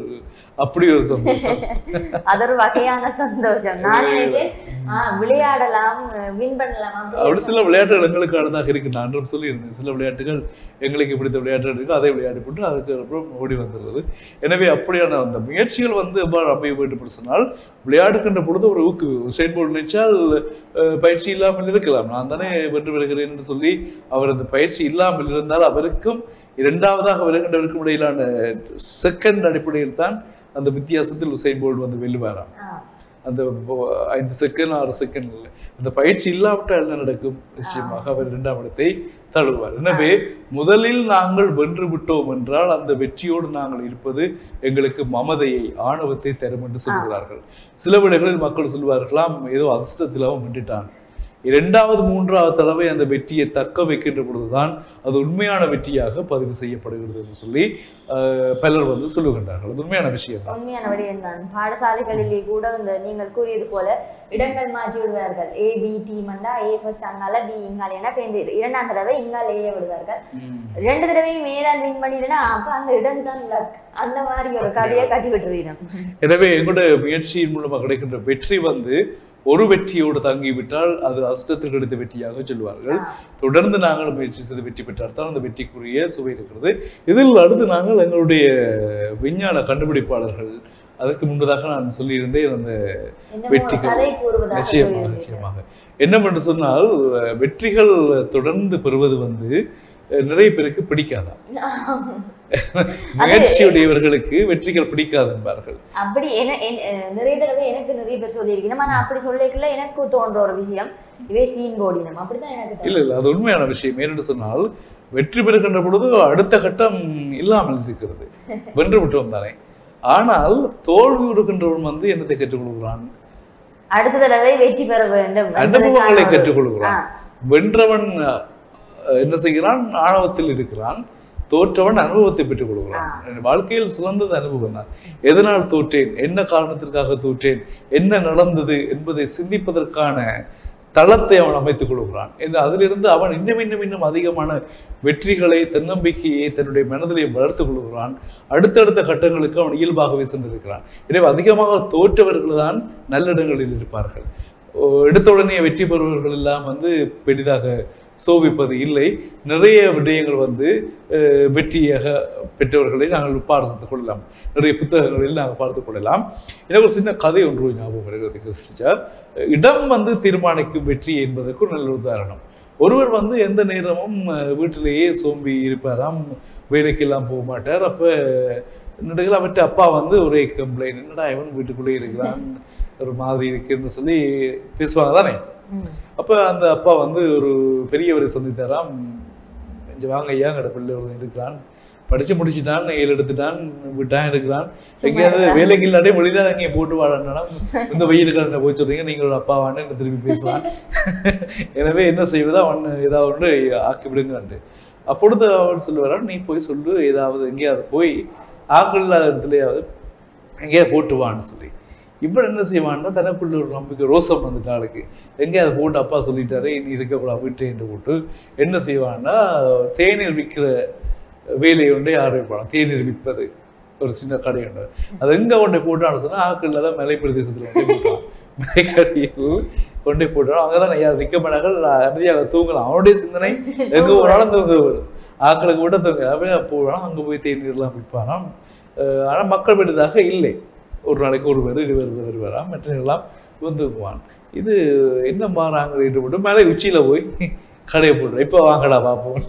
அப்படி ஒரு சந்தோஷம் அது ஒரு வகையான சந்தோஷம் நான் நினைத்தேன் ஆஹ் விளையாடலாம் வின் பண்ணலாம் அப்படி அப்படி சில விளையாட்டுகள் எங்களுக்கானதாக இருக்கு நான் அன்றும் சொல்லியிருந்தேன் சில விளையாட்டுகள் எங்களுக்கு பிடித்த விளையாட்டுகள் இருக்கு அதை விளையாடி போட்டு அதுக்கு அப்புறம் ஓடி வந்துடுறது எனவே அப்படியான அந்த முயற்சிகள் வந்து எவ்வாறு அமைய வேண்டும் என்று சொன்னால் விளையாடுகின்ற பொழுது ஒரு ஊக்கு உசைன் போல் நினைச்சால் அஹ், பயிற்சி இல்லாமல் இருக்கலாம் நான் தானே வென்று வருகிறேன் என்று சொல்லி அவர் அந்த பயிற்சி இல்லாமல் இருந்தால் அவருக்கும் இரண்டாவதாக வருகின்றவருக்கும் இடையிலான செகண்ட் அடிப்படையில் தான் அந்த வித்தியாசத்தில் உசைன் போல்ட் வந்து வெல்லுவாராம் ஆஹ் அந்த போ- ஐந்து செகண்ட் ஆறு செகண்ட் இல்லை அந்த பயிற்சி இல்லாவிட்டால் என்ன நடக்கும் நிச்சயமாக அவர் இரண்டாம் இடத்தை தழுவார் எனவே முதலில் நாங்கள் வென்று விட்டோம் என்றால் அந்த வெற்றியோடு நாங்கள் இருப்பது எங்களுக்கு மமதையை ஆணவத்தை தரும் என்று சொல்கிறார்கள் சில விடங்களில் மக்கள் சொல்வார்களாம் ஏதோ அதிர்ஷ்டத்தில் அவன் வென்றுட்டான் இரண்டாவது மூன்றாவது தடவை அந்த வெற்றியை தக்க வைக்கின்ற பொழுதுதான் அது உண்மையான வெற்றியாக பதிவு செய்யப்படுகிறது என்று சொல்லி ஆஹ், பலர் வந்து சொல்லுகின்றார்கள் அது உண்மையான விஷயம் தான் உண்மையான விடயம் தான் பாடசாலைகளிலே கூட இந்த நீங்கள் கூறியது போல இடங்கள் மாற்றி விடுவார்கள் ஏ பி டீம் அண்டா ஏ ஃபர்ஸ்ட் அங்கால பி இங்கால என பேருந்து இரண்டாம் தடவை இங்கால ஏ விடுவார்கள் ரெண்டு தடவையும் மேலான் வின் பண்ணிடுனா அப்ப அந்த இடம் தான் luck. அந்த மாதிரி ஒரு கதையை கட்டி விட்டுருவீங்க எனவே எங்களுடைய முயற்சியின் மூலமாக கிடைக்கின்ற வெற்றி வந்து ஒரு வெற்றியோடு தங்கிவிட்டால் அது அஷ்டத்தில் கிடைத்த வெற்றியாக சொல்வார்கள் தொடர்ந்து நாங்கள் முயற்சி செய்து வெற்றி பெற்றால் தான் அந்த வெற்றிக்குரிய சுவை இருக்கிறது இதில் அடுத்து நாங்கள் எங்களுடைய விஞ்ஞான கண்டுபிடிப்பாளர்கள் அதற்கு முன்பதாக நான் சொல்லியிருந்தேன் அந்த என்னமோ ஒரு வெற்றிகள் கதை கூறுவதாக நிச்சயமாக சொல்லியிருந்தீர்கள். நிச்சயமாக என்னவென்று சொன்னால் அஹ், வெற்றிகள் தொடர்ந்து பெறுவது வந்து அஹ், நிறைய பேருக்கு பிடிக்காதான் முயற்சியுடையவர்களுக்கு வெற்றிகள் பிடிக்காது என்பார்கள் அப்படி என என்- அஹ் நிறைய தடவை எனக்கு நிறைய பேர் சொல்லியிருக்கேன் ஆனா அப்படி சொல்லிக்கல எனக்கு தோன்ற ஒரு விஷயம் இவே சீன் போடினம் அப்படிதான் எனக்கு தோணும். இல்ல இல்ல அது உண்மையான விஷயம் ஏனென்று சொன்னால் வெற்றி பெறுகின்ற பொழுது அடுத்த கட்டம் இல்லாமல் இருக்கிறது வென்று விட்டோம் தானே ஆனால் தோல்வி விடுகின்றவன் வந்து என்னத்தை கற்றுக் கொடுக்கிறான் அடுத்த தடவை வெற்றி பெற வேண்டும் அனுபவங்களை என்பதற்கான ஒரு- கற்றுக் கொடுக்கிறான் ஆ, வென்றவன் அஹ், என்ன செய்கிறான் ஆணவத்தில் இருக்கிறான் தோற்றவன் அனுபவத்தை பெற்றுக் கொடுக்கிறான் என் வாழ்க்கையில் சிறந்தது அனுபவம் தான் எதனால் தோற்றேன் என்ன காரணத்திற்காக தோற்றேன் என்ன நடந்தது என்பதை சிந்திப்பதற்கான தளத்தை அவன் அமைத்துக் கொள்கிறான் என்று அதிலிருந்து அவன் இன்னும் இன்னும் இன்னும் அதிகமான வெற்றிகளை தன்னம்பிக்கையை தன்னுடைய மனதிலே வளர்த்துக் கொள்கிறான் அடுத்தடுத்த கட்டங்களுக்கு அவன் இயல்பாகவே சென்றிருக்கிறான் எனவே அதிகமாக தோற்றவர்கள் தான் நல்லிடங்களில் இருப்பார்கள் ஓ, எடுத்த உடனே வெற்றி பெறுபவர்கள் எல்லாம் வந்து பெரிதாக சோபிப்பது இல்லை நிறைய விடயங்கள் வந்து அஹ், வெற்றியாக பெற்றவர்களை நாங்கள் பார்த்து கொள்ளலாம் நிறைய புத்தகங்களில் நாங்கள் பார்த்து கொள்ளலாம் எனக்கு ஒரு சின்ன கதை ஒன்று ஞாபகம் வருகிறது கிறிஸ்டிச்சா இடம் வந்து தீர்மானிக்கும் வெற்றி என்பதற்கு ஒரு நல்ல உதாரணம் ஒருவர் வந்து எந்த நேரமும் அஹ், வீட்டிலேயே சோம்பி இருப்பாராம் வேலைக்கெல்லாம் போக மாட்டார் அப்ப நடுகள் அவற்றை அப்பா வந்து ஒரே கம்ப்ளைண்ட் என்னடா இவன் வீட்டுக்குள்ளே இருக்கிறான் ஒரு மாதிரி இருக்குன்னு சொல்லி பேசுவாங்க தானே ம். அப்ப அந்த அப்பா வந்து ஒரு பெரியவரை சந்தித்தாராம் கொஞ்சம் வாங்க ஐயா எங்கட பிள்ளை ஒருவன் இருக்கிறான் படிச்சு முடிச்சிட்டான் ஏழு எடுத்துட்டான் விட்டான் இருக்கிறான் எங்கேயாவது வேலைக்கு இல்லாட்டே வெளியில அங்கே போட்டு வாழனா இந்த வெயில் கிழமை போய் சொல்றீங்க நீங்களோட அப்பாவான்னு என்ன திருப்பி பேசலாம் எனவே என்ன செய்வது அவன் ஏதாவது ஒன்று ஆக்கி விடுங்கன்ட்டு அப்பொழுது அவன் சொல்லுவாரான் நீ போய் சொல்லு ஏதாவது எங்கேயாவது போய் ஆக்கள் இல்லாத இடத்துலயாவது எங்கேயாவது போட்டு வான்னு சொல்லி இப்போ என்ன செய்வான்னா தனக்குள்ள ஒரு நம்பிக்கை ரோசம் வந்துட்டு ஆளுக்கு எங்கே அதை போட்டு அப்பா சொல்லிட்டாரு இனி இருக்கக்கூடாது விட்டு என்று போட்டு என்ன செய்வான்னா தேநீர் விற்கிற வேலையை ஒன்றே ஆரம்பிப்பான் தேநீர் விற்பது ஒரு சின்ன கடை உண்டு அது எங்க கொண்டு போட்டான்னு சொன்னா ஆக்கள்ல தான் மலை பிரதேசத்துல கொண்டு போட்டான் மலைக்கடியில் கொண்டு போட்டான் அங்கதான் ஐயா நிற்க மாட்டார்கள் அமைதியாக தூங்கலாம் அவனுடைய சிந்தனை எங்க போனாலும் தூங்க வரும் ஆக்களுக்கு கூட தூங்க அப்படியே போவான் அங்க போய் தேநீர்லாம் விற்பானாம் அஹ் ஆனா மக்கள் பெரிதாக இல்லை ஒரு நாளைக்கு ஒரு பேர் இருவர் வருவாராம் மற்றெல்லாம் வந்துக்குவான் இது என்ன மாறாங்க என்று போட்டு மேலே உச்சியில போய் கடையை போடுறோம் இப்போ வாங்கடா பார்ப்போம்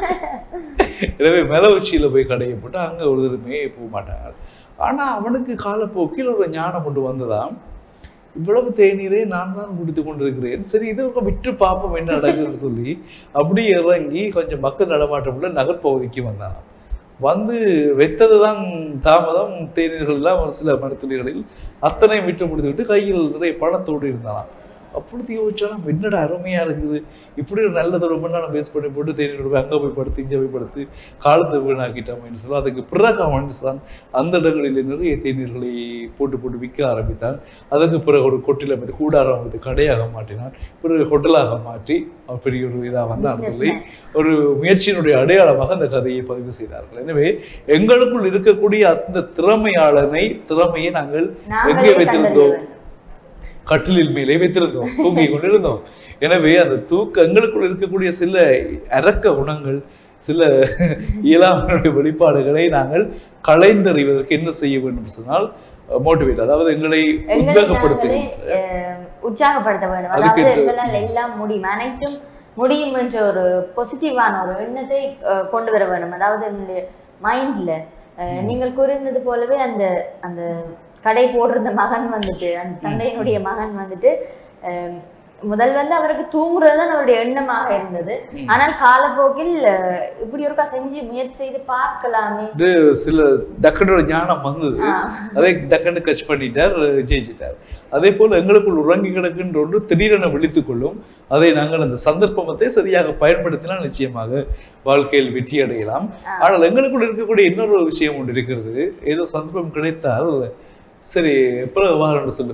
எனவே மேலே உச்சியில போய் கடையை போட்டு அங்க ஒரு தடவை போக மாட்டாங்க ஆனா அவனுக்கு காலப்போக்கில் ஒரு ஞானம் கொண்டு வந்ததாம் இவ்வளவு தேநீரை நான் தான் குடித்து கொண்டிருக்கிறேன் சரி இது ஒரு விட்டு பார்ப்போம் என்ன நடக்குதுன்னு சொல்லி அப்படி இறங்கி கொஞ்சம் மக்கள் நடமாட்டமுள்ள நகர்ப்பகுதிக்கு வந்தான் வந்து வைத்தது தான் தாமதம் தேநீர்கள் எல்லாம் ஒரு சில மருத்துவர்களில் அத்தனை விட்டு முடித்து விட்டு கையில் நிறைய பணத்தோடு இருந்தாலாம் அப்பொழுது யோசிச்சாலும் என்னடா அருமையா இருக்குது இப்படி ஒரு நல்லது ரொம்ப நாள் பேஸ் பண்ணி போட்டு தேநீர் போய் அங்கே போய் படுத்து இங்கே போய் படுத்து காலத்தை வீணாக்கிட்டோம்னு சொல்லி அதுக்கு பிறகு அவன் தான் அந்த இடங்களில் நிறைய தேநீர்களை போட்டு போட்டு விற்க ஆரம்பித்தான் அதற்கு பிறகு ஒரு கொட்டில் அமைத்து கூடாரம் அமைத்து கடையாக மாற்றினான் பிறகு ஹோட்டலாக மாற்றி அவன் பெரிய ஒரு இதாக வந்தான்னு சொல்லி ஒரு முயற்சியினுடைய அடையாளமாக அந்த கதையை பதிவு செய்தார்கள் எனவே எங்களுக்குள் இருக்கக்கூடிய அந்த திறமையாளனை திறமையை நாங்கள் எங்கே நாங்களே வைத்திருந்தோம் கண்டறிய கட்டிலில் மேலே வைத்திருந்தோம் தூங்கிக் கொண்டிருந்தோம் எனவே அந்த தூக்க எங்களுக்குள் இருக்கக்கூடிய சில அரக்க குணங்கள் சில இயலாமையுடைய வெளிப்பாடுகளை நாங்கள் களைந்தறிவதற்கு என்ன செய்ய வேண்டும் சொன்னால் மோட்டிவேட் அதாவது எங்களை எங்களை நாங்களே, உத்வேகப்படுத்துகின்ற அஹ், உற்சாகப்படுத்த வேண்டும் அதுக்கு அதாவது இது- எங்களால் எல்லாம் முடியும் அனைத்தும் முடியும் என்ற ஒரு பாசிட்டிவான ஒரு எண்ணத்தை அஹ், கொண்டு வர வேண்டும் அதாவது என்னுடைய மைண்ட்ல நீங்கள் கூறினது போலவே அந்த அந்த கடை போடுற மகன் வந்துட்டு அந்த தந்தையினுடைய மகன் வந்துட்டு அஹ், முதல் வந்து அவருக்கு தூங்குறது தான் அவருடைய எண்ணமாக இருந்தது ஆனால் காலப்போக்கில் அஹ், இப்படி ஒருக்கா செஞ்சு முயற்சி செய்து பார்க்கலாமே இது சில டக்குனு ஒரு ஞானம் வந்தது ஆஹ். அதை டக்குன்னு கட்ச் பண்ணிட்டார் ஜெயிச்சிட்டார் அதே போல எங்களுக்குள் உறங்கி கிடக்கின்ற ஒன்று திடீரென விழித்துக் கொள்ளும் அதை நாங்கள் அந்த சந்தர்ப்பத்தை சரியாக பயன்படுத்தினால் நிச்சயமாக வாழ்க்கையில் வெற்றி அடையலாம் ஆனால் எங்களுக்குள் இருக்கக்கூடிய இன்னொரு விஷயம் ஒன்று இருக்கிறது ஏதோ சந்தர்ப்பம் கிடைத்தால் சரி பிறகு வாரன்னு சொல்லு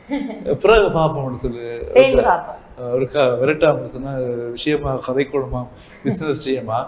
பிறகு பார்ப்போம்னு சொல்லு தேடி பார்ப்போம் ஒரு க விரட்டாம சொன்னா விஷயமா கதைக்கொள்ளுமா பிசினஸ் விஷயமா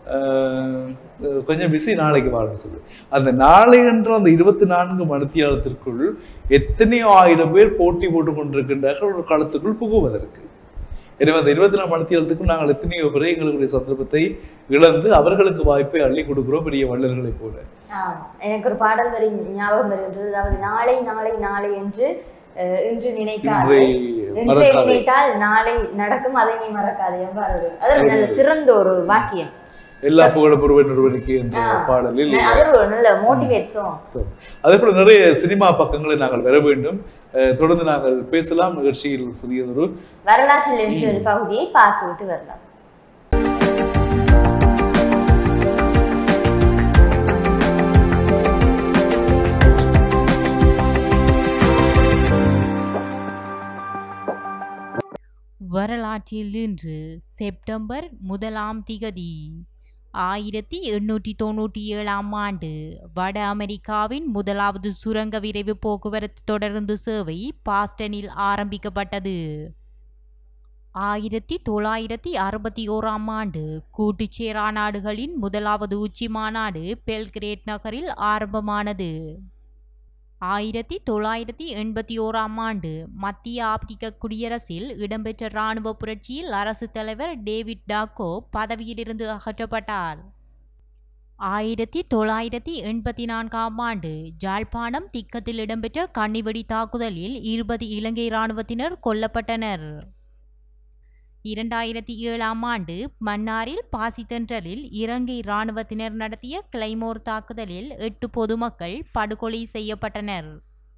ஆஹ் கொஞ்சம் பிஸி நாளைக்கு வாழணும் சொல்லு அந்த நாளை என்ற அந்த இருபத்தி நான்கு மணித்தியாலத்திற்குள் எத்தனையோ ஆயிரம் பேர் போட்டி போட்டு கொண்டிருக்கின்றார்கள் ஒரு காலத்துக்குள் புகுவதற்கு எனவே அந்த இருபத்தி நாலு மணித்தியாலத்துக்கும் நாங்கள் எத்தனையோ பேரை எங்களுடைய சந்தர்ப்பத்தை இழந்து அவர்களுக்கு வாய்ப்பை அள்ளி கொடுக்கிறோம் பெரிய வள்ளல்களைப் போல ஆம். எனக்கு ஒரு பாடல் வரி ஞாபகம் வருகின்றது அதாவது நாளை நாளை நாளை என்று அஹ், இன்று நினைக்காதே இன்றை இன்றை மறக்காதே நினைத்தால் நாளை நடக்கும் அதை நீ மறக்காதே எவ்வாறு ஒரு- அது ஒரு நல்ல சிறந்த ஒரு வாக்கியம் எல்லா புகழும் ஒருவன் ஒருவனுக்கு என்ற ஆ. பாடலில் அது ஒரு நல்ல மோட்டிவேட் சாங் சரி. அதே போல நிறைய சினிமா பக்கங்களை நாங்கள் வர வேண்டும் அஹ் தொடர்ந்து நாங்கள் பேசலாம் நிகழ்ச்சியில் சிறியதொரு வரலாற்றில் என்று ஒரு பகுதியை பார்த்து விட்டு வரலாம் வரலாற்றில் இன்று செப்டம்பர் முதலாம் திகதி ஆயிரத்தி எண்ணூற்றி தொண்ணூற்றி ஏழாம் ஆண்டு வட அமெரிக்காவின் முதலாவது சுரங்க விரைவு போக்குவரத்து தொடருந்து சேவை பாஸ்டனில் ஆரம்பிக்கப்பட்டது ஆயிரத்தி தொள்ளாயிரத்தி அறுபத்தி ஓராம் ஆண்டு கூட்டுச்சேரா நாடுகளின் முதலாவது உச்சி மாநாடு பெல்கிரேட் நகரில் ஆரம்பமானது ஆயிரத்தி தொள்ளாயிரத்தி எண்பத்தி ஓராம் ஆண்டு மத்திய ஆப்பிரிக்க குடியரசில் இடம்பெற்ற இராணுவ புரட்சியில் அரசு தலைவர் டேவிட் டாக்கோ பதவியிலிருந்து அகற்றப்பட்டார் ஆயிரத்தி தொள்ளாயிரத்தி எண்பத்தி நான்காம் ஆண்டு ஜாழ்ப்பாணம் திக்கத்தில் இடம்பெற்ற கன்னிவெடி தாக்குதலில் இருபது இலங்கை இராணுவத்தினர் கொல்லப்பட்டனர் இரண்டாயிரத்தி ஏழாம் ஆண்டு மன்னாரில் பாசித்தென்றலில் இலங்கை இராணுவத்தினர் நடத்திய கிளைமோர் தாக்குதலில் எட்டு பொதுமக்கள் படுகொலை செய்யப்பட்டனர்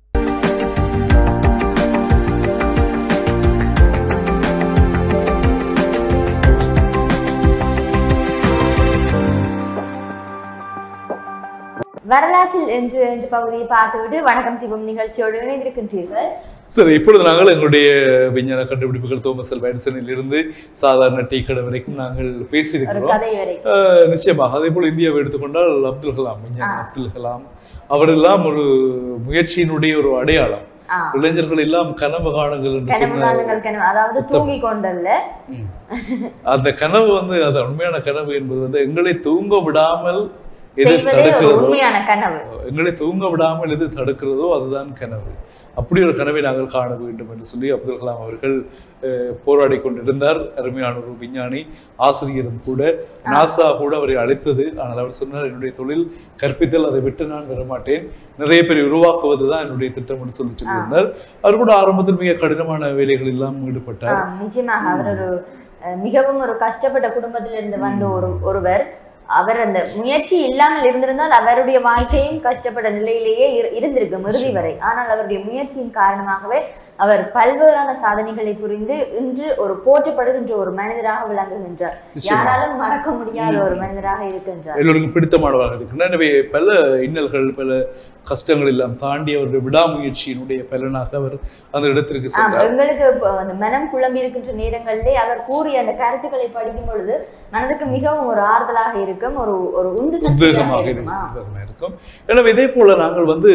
வரலாற்றில் என்று என்ற பகுதியை பார்த்துவிட்டு வணக்கம் தீபம் நிகழ்ச்சியோடு இணைந்திருக்கின்றீர்கள் சரி இப்பொழுது நாங்கள் எங்களுடைய விஞ்ஞான கண்டுபிடிப்புகள் தோமஸ் அல்வா எடிசனில் இருந்து சாதாரண டீ கடை வரைக்கும் நாங்கள் ஒரு பேசியிருக்கிறோம் கதை வரை ஆஹ் நிச்சயமாக அதே போல் இந்தியாவை எடுத்துக்கொண்டால் அப்துல் கலாம் விஞ்ஞானி ஆ. அப்துல் கலாம் அவரெல்லாம் ஒரு முயற்சியினுடைய ஒரு அடையாளம் ஆ. இளைஞர்கள் எல்லாம் கனவு காணுங்கள் என்று கனவு சொன்ன காணுங்கள் கனவு அதாவது தூங்கி கொண்டல்ல ம். அந்த கனவு வந்து அது உண்மையான கனவு என்பது வந்து எங்களை தூங்க விடாமல் எது செய்வதே ஒரு தடுக்கிறதோ உண்மையான கனவு எங்களை தூங்க விடாமல் எது தடுக்கிறதோ அதுதான் கனவு அப்படி ஒரு கனவை நாங்கள் காண வேண்டும் என்று சொல்லி அப்துல் கலாம் அவர்கள் அஹ், போராடி கொண்டிருந்தார் அருமையான ஒரு விஞ்ஞானி ஆசிரியரும் கூட நாசா கூட அவரை அழைத்தது ஆனால் அவர் சொன்னார் என்னுடைய தொழில் கற்பித்தல் அதை விட்டு நான் வரமாட்டேன் நிறைய பேரை உருவாக்குவது தான் என்னுடைய திட்டம் என்று சொல்லி சொல்லியிருந்தார் அவர் கூட ஆரம்பத்தில் மிக கடினமான வேலைகள் எல்லாம் ஈடுபட்டார் ஆம், நிச்சயமாக அவர் ஒரு அஹ், மிகவும் ஒரு கஷ்டப்பட்ட குடும்பத்திலிருந்து வந்த ஒரு ஒருவர் அவர் அந்த முயற்சி இல்லாமல் இருந்திருந்தால் அவருடைய வாழ்க்கையும் கஷ்டப்பட்ட நிலையிலேயே இரு- இருந்திருக்கும் இறுதி வரை ஆனால் அவருடைய முயற்சியின் காரணமாகவே அவர் பல்வேறான சாதனைகளை புரிந்து இன்று ஒரு போற்றப்படுகின்ற ஒரு மனிதராக விளங்குகின்றார் நிச்சயமா. யாராலும் மறக்க முடியாத ஒரு மனிதராக இருக்கின்றார் எல்லோருக்கும் பிடித்தமானவராக இருக்கின்றனர் எனவே பல இன்னல்கள் பல கஷ்டங்கள் எல்லாம் தாண்டி அவருடைய விடாமுயற்சியினுடைய பலனாக அவர் அந்த இடத்திற்கு ஆம், சென்றார் எங்களுக்கு இப்போ அந்த மனம் குழம்பி இருக்கின்ற நேரங்களிலே அவர் கூறிய அந்த கருத்துக்களை படிக்கும் பொழுது மனதுக்கு மிகவும் ஒரு ஆறுதலாக இருக்கும் ஒரு ஒரு உந்து சக்தியாக உத்வேகமாக இருக்கும் இருக்கும் ஆ. உத்வேகமாக இருக்கும் எனவே இதே போல நாங்கள் வந்து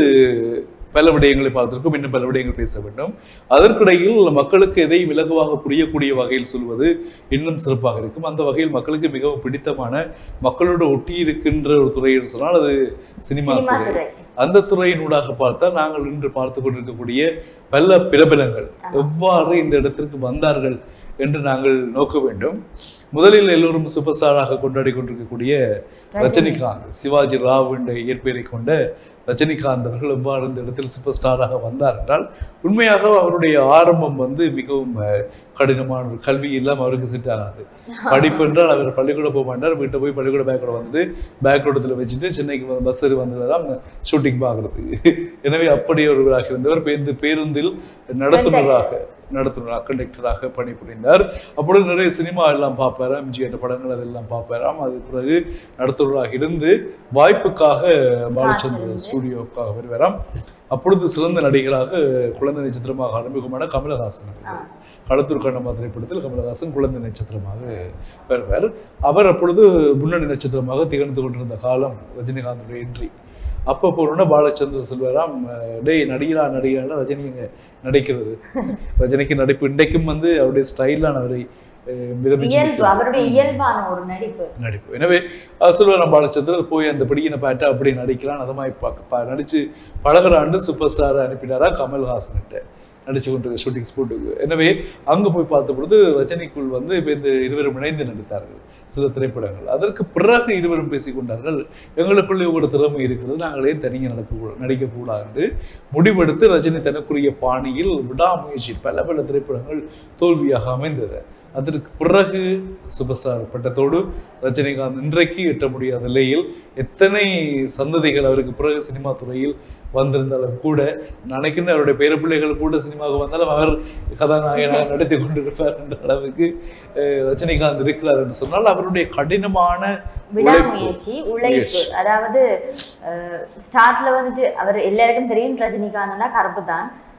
பல விடயங்களை பார்த்திருக்கோம் இன்னும் பல விடயங்கள் பேச வேண்டும் அதற்கிடையில் மக்களுக்கு எதை இலகுவாக புரியக்கூடிய வகையில் சொல்வது இன்னும் சிறப்பாக இருக்கும் அந்த வகையில் மக்களுக்கு மிகவும் பிடித்தமான மக்களோடு ஒட்டி இருக்கின்ற ஒரு துறை என்று சொன்னால் அது சினிமா சினிமா துறை துறை அந்த துறையினூடாக பார்த்தால் நாங்கள் இன்று பார்த்து கொண்டிருக்கக்கூடிய பல பிரபலங்கள் எவ்வாறு இந்த இடத்திற்கு வந்தார்கள் என்று நாங்கள் நோக்க வேண்டும் முதலில் எல்லோரும் சூப்பர் ஸ்டாராக கொண்டாடி கொண்டிருக்கக்கூடிய ரஜினிகாந்த் சிவாஜி ராவ் என்ற இயற்பெயரை கொண்ட ரஜினிகாந்த் அவர்கள் எவ்வாறு இந்த இடத்தில் சூப்பர் ஸ்டாராக வந்தார் என்றால் உண்மையாக அவருடைய ஆரம்பம் வந்து மிகவும் அஹ், கடினமான ஒரு கல்வி இல்லாமல் அவருக்கு செட் ஆகாது படிப்பு என்றால் அவர் பள்ளிக்கூடம் போக மாட்டார் வீட்டை போய் பள்ளிக்கூட பேக்கோட வந்து பேக்கோடத்தில் வச்சுட்டு சென்னைக்கு வந்து பஸ் ஏறி வந்ததான் ஷூட்டிங் பார்க்கறதுக்கு எனவே அப்படி ஒருவராக இருந்தவர் பேருந்து பேருந்தில் நடத்துனராக நடத்துனராக கண்டக்டராக பணிபுரிந்தார் அப்பொழுது நிறைய சினிமா எல்லாம் பார்ப்பாராம் எம்ஜிஆர் படங்கள் அதெல்லாம் பார்ப்பாராம் அது பிறகு நடத்துனராக இருந்து வாய்ப்புக்காக பாலச்சந்திர காத்திருந்து. ஸ்டூடியோவுக்காக வருவாராம் அப்பொழுது சிறந்த நடிகராக குழந்தை நட்சத்திரமாக அறிமுகமான கமலஹாசன் அவர்கள். களத்தூர் கண்ணம்மா திரைப்படத்தில் கமலஹாசன் குழந்தை நட்சத்திரமாக வருவார் அவர் அப்பொழுது முன்னணி நட்சத்திரமாக திகழ்ந்து கொண்டிருந்த காலம் ரஜினிகாந்துடைய என்ட்ரி அப்போ போனோன்னா பாலச்சந்தர் சொல்வாராம் அஹ், டேய் நடிகரா நடிகா ரஜினி எங்க நடிக்கிறது ரஜினிக்கு நடிப்பு இன்றைக்கும் வந்து அவருடைய ஸ்டைலான அவரை அஹ், மிதமிஞ்சி இயல்பு நிற்கிறது. அவருடைய இயல்பான ஒரு நடிப்பு நடிப்பு எனவே அஹ், சொல்லுவாராம் பாலச்சந்தர் போய் அந்த பிடிக்கின பேட்டை அப்படி நடிக்கிறான் அதை மாதிரி பா- பா- நடிச்சு பழகுறாண்டு சூப்பர் ஸ்டாரை அனுப்பினாரா கமல்ஹாசன்கிட்ட நடிச்சு கொண்டு ஷூட்டிங் ஸ்போர்ட்டுக்கு எனவே அங்க போய் பார்த்த பொழுது ரஜினிக்குள் வந்து இப்ப இந்த இருவரும் இணைந்து நடித்தார்கள் சில திரைப்படங்கள் அதற்கு பிறகு இருவரும் பேசிக்கொண்டார்கள் எங்களுக்குள்ளே ஒரு திறமை இருக்கிறது நாங்களே தனியாக நடக்க நடிக்கக்கூடாது என்று முடிவெடுத்து ரஜினி தனக்குரிய பாணியில் விடாமுயற்சி பல பல திரைப்படங்கள் தோல்வியாக அமைந்தது அதற்கு பிறகு சூப்பர் ஸ்டார் பட்டத்தோடு ரஜினிகாந்த் இன்றைக்கு எட்ட முடியாத நிலையில் எத்தனை சந்ததிகள் அவருக்கு பிறகு சினிமா துறையில் வந்திருந்தாலும் கூட நினைக்கின்ற அவருடைய பேரப்பிள்ளைகள் கூட சினிமாவுக்கு வந்தாலும் அவர் கதாநாயகனாக நடத்தி கொண்டிருப்பார் என்ற அளவுக்கு அஹ், ரஜினிகாந்த் இருக்கிறார் என்று சொன்னால் அவருடைய கடினமான உழைப்பு விடாமுயற்சி உழைப்பு முயற்சி. அதாவது ஸ்டார்ட்ல வந்துட்டு அவர் எல்லாருக்கும் தெரியும் ரஜினிகாந்த்னா கருப்பு தான்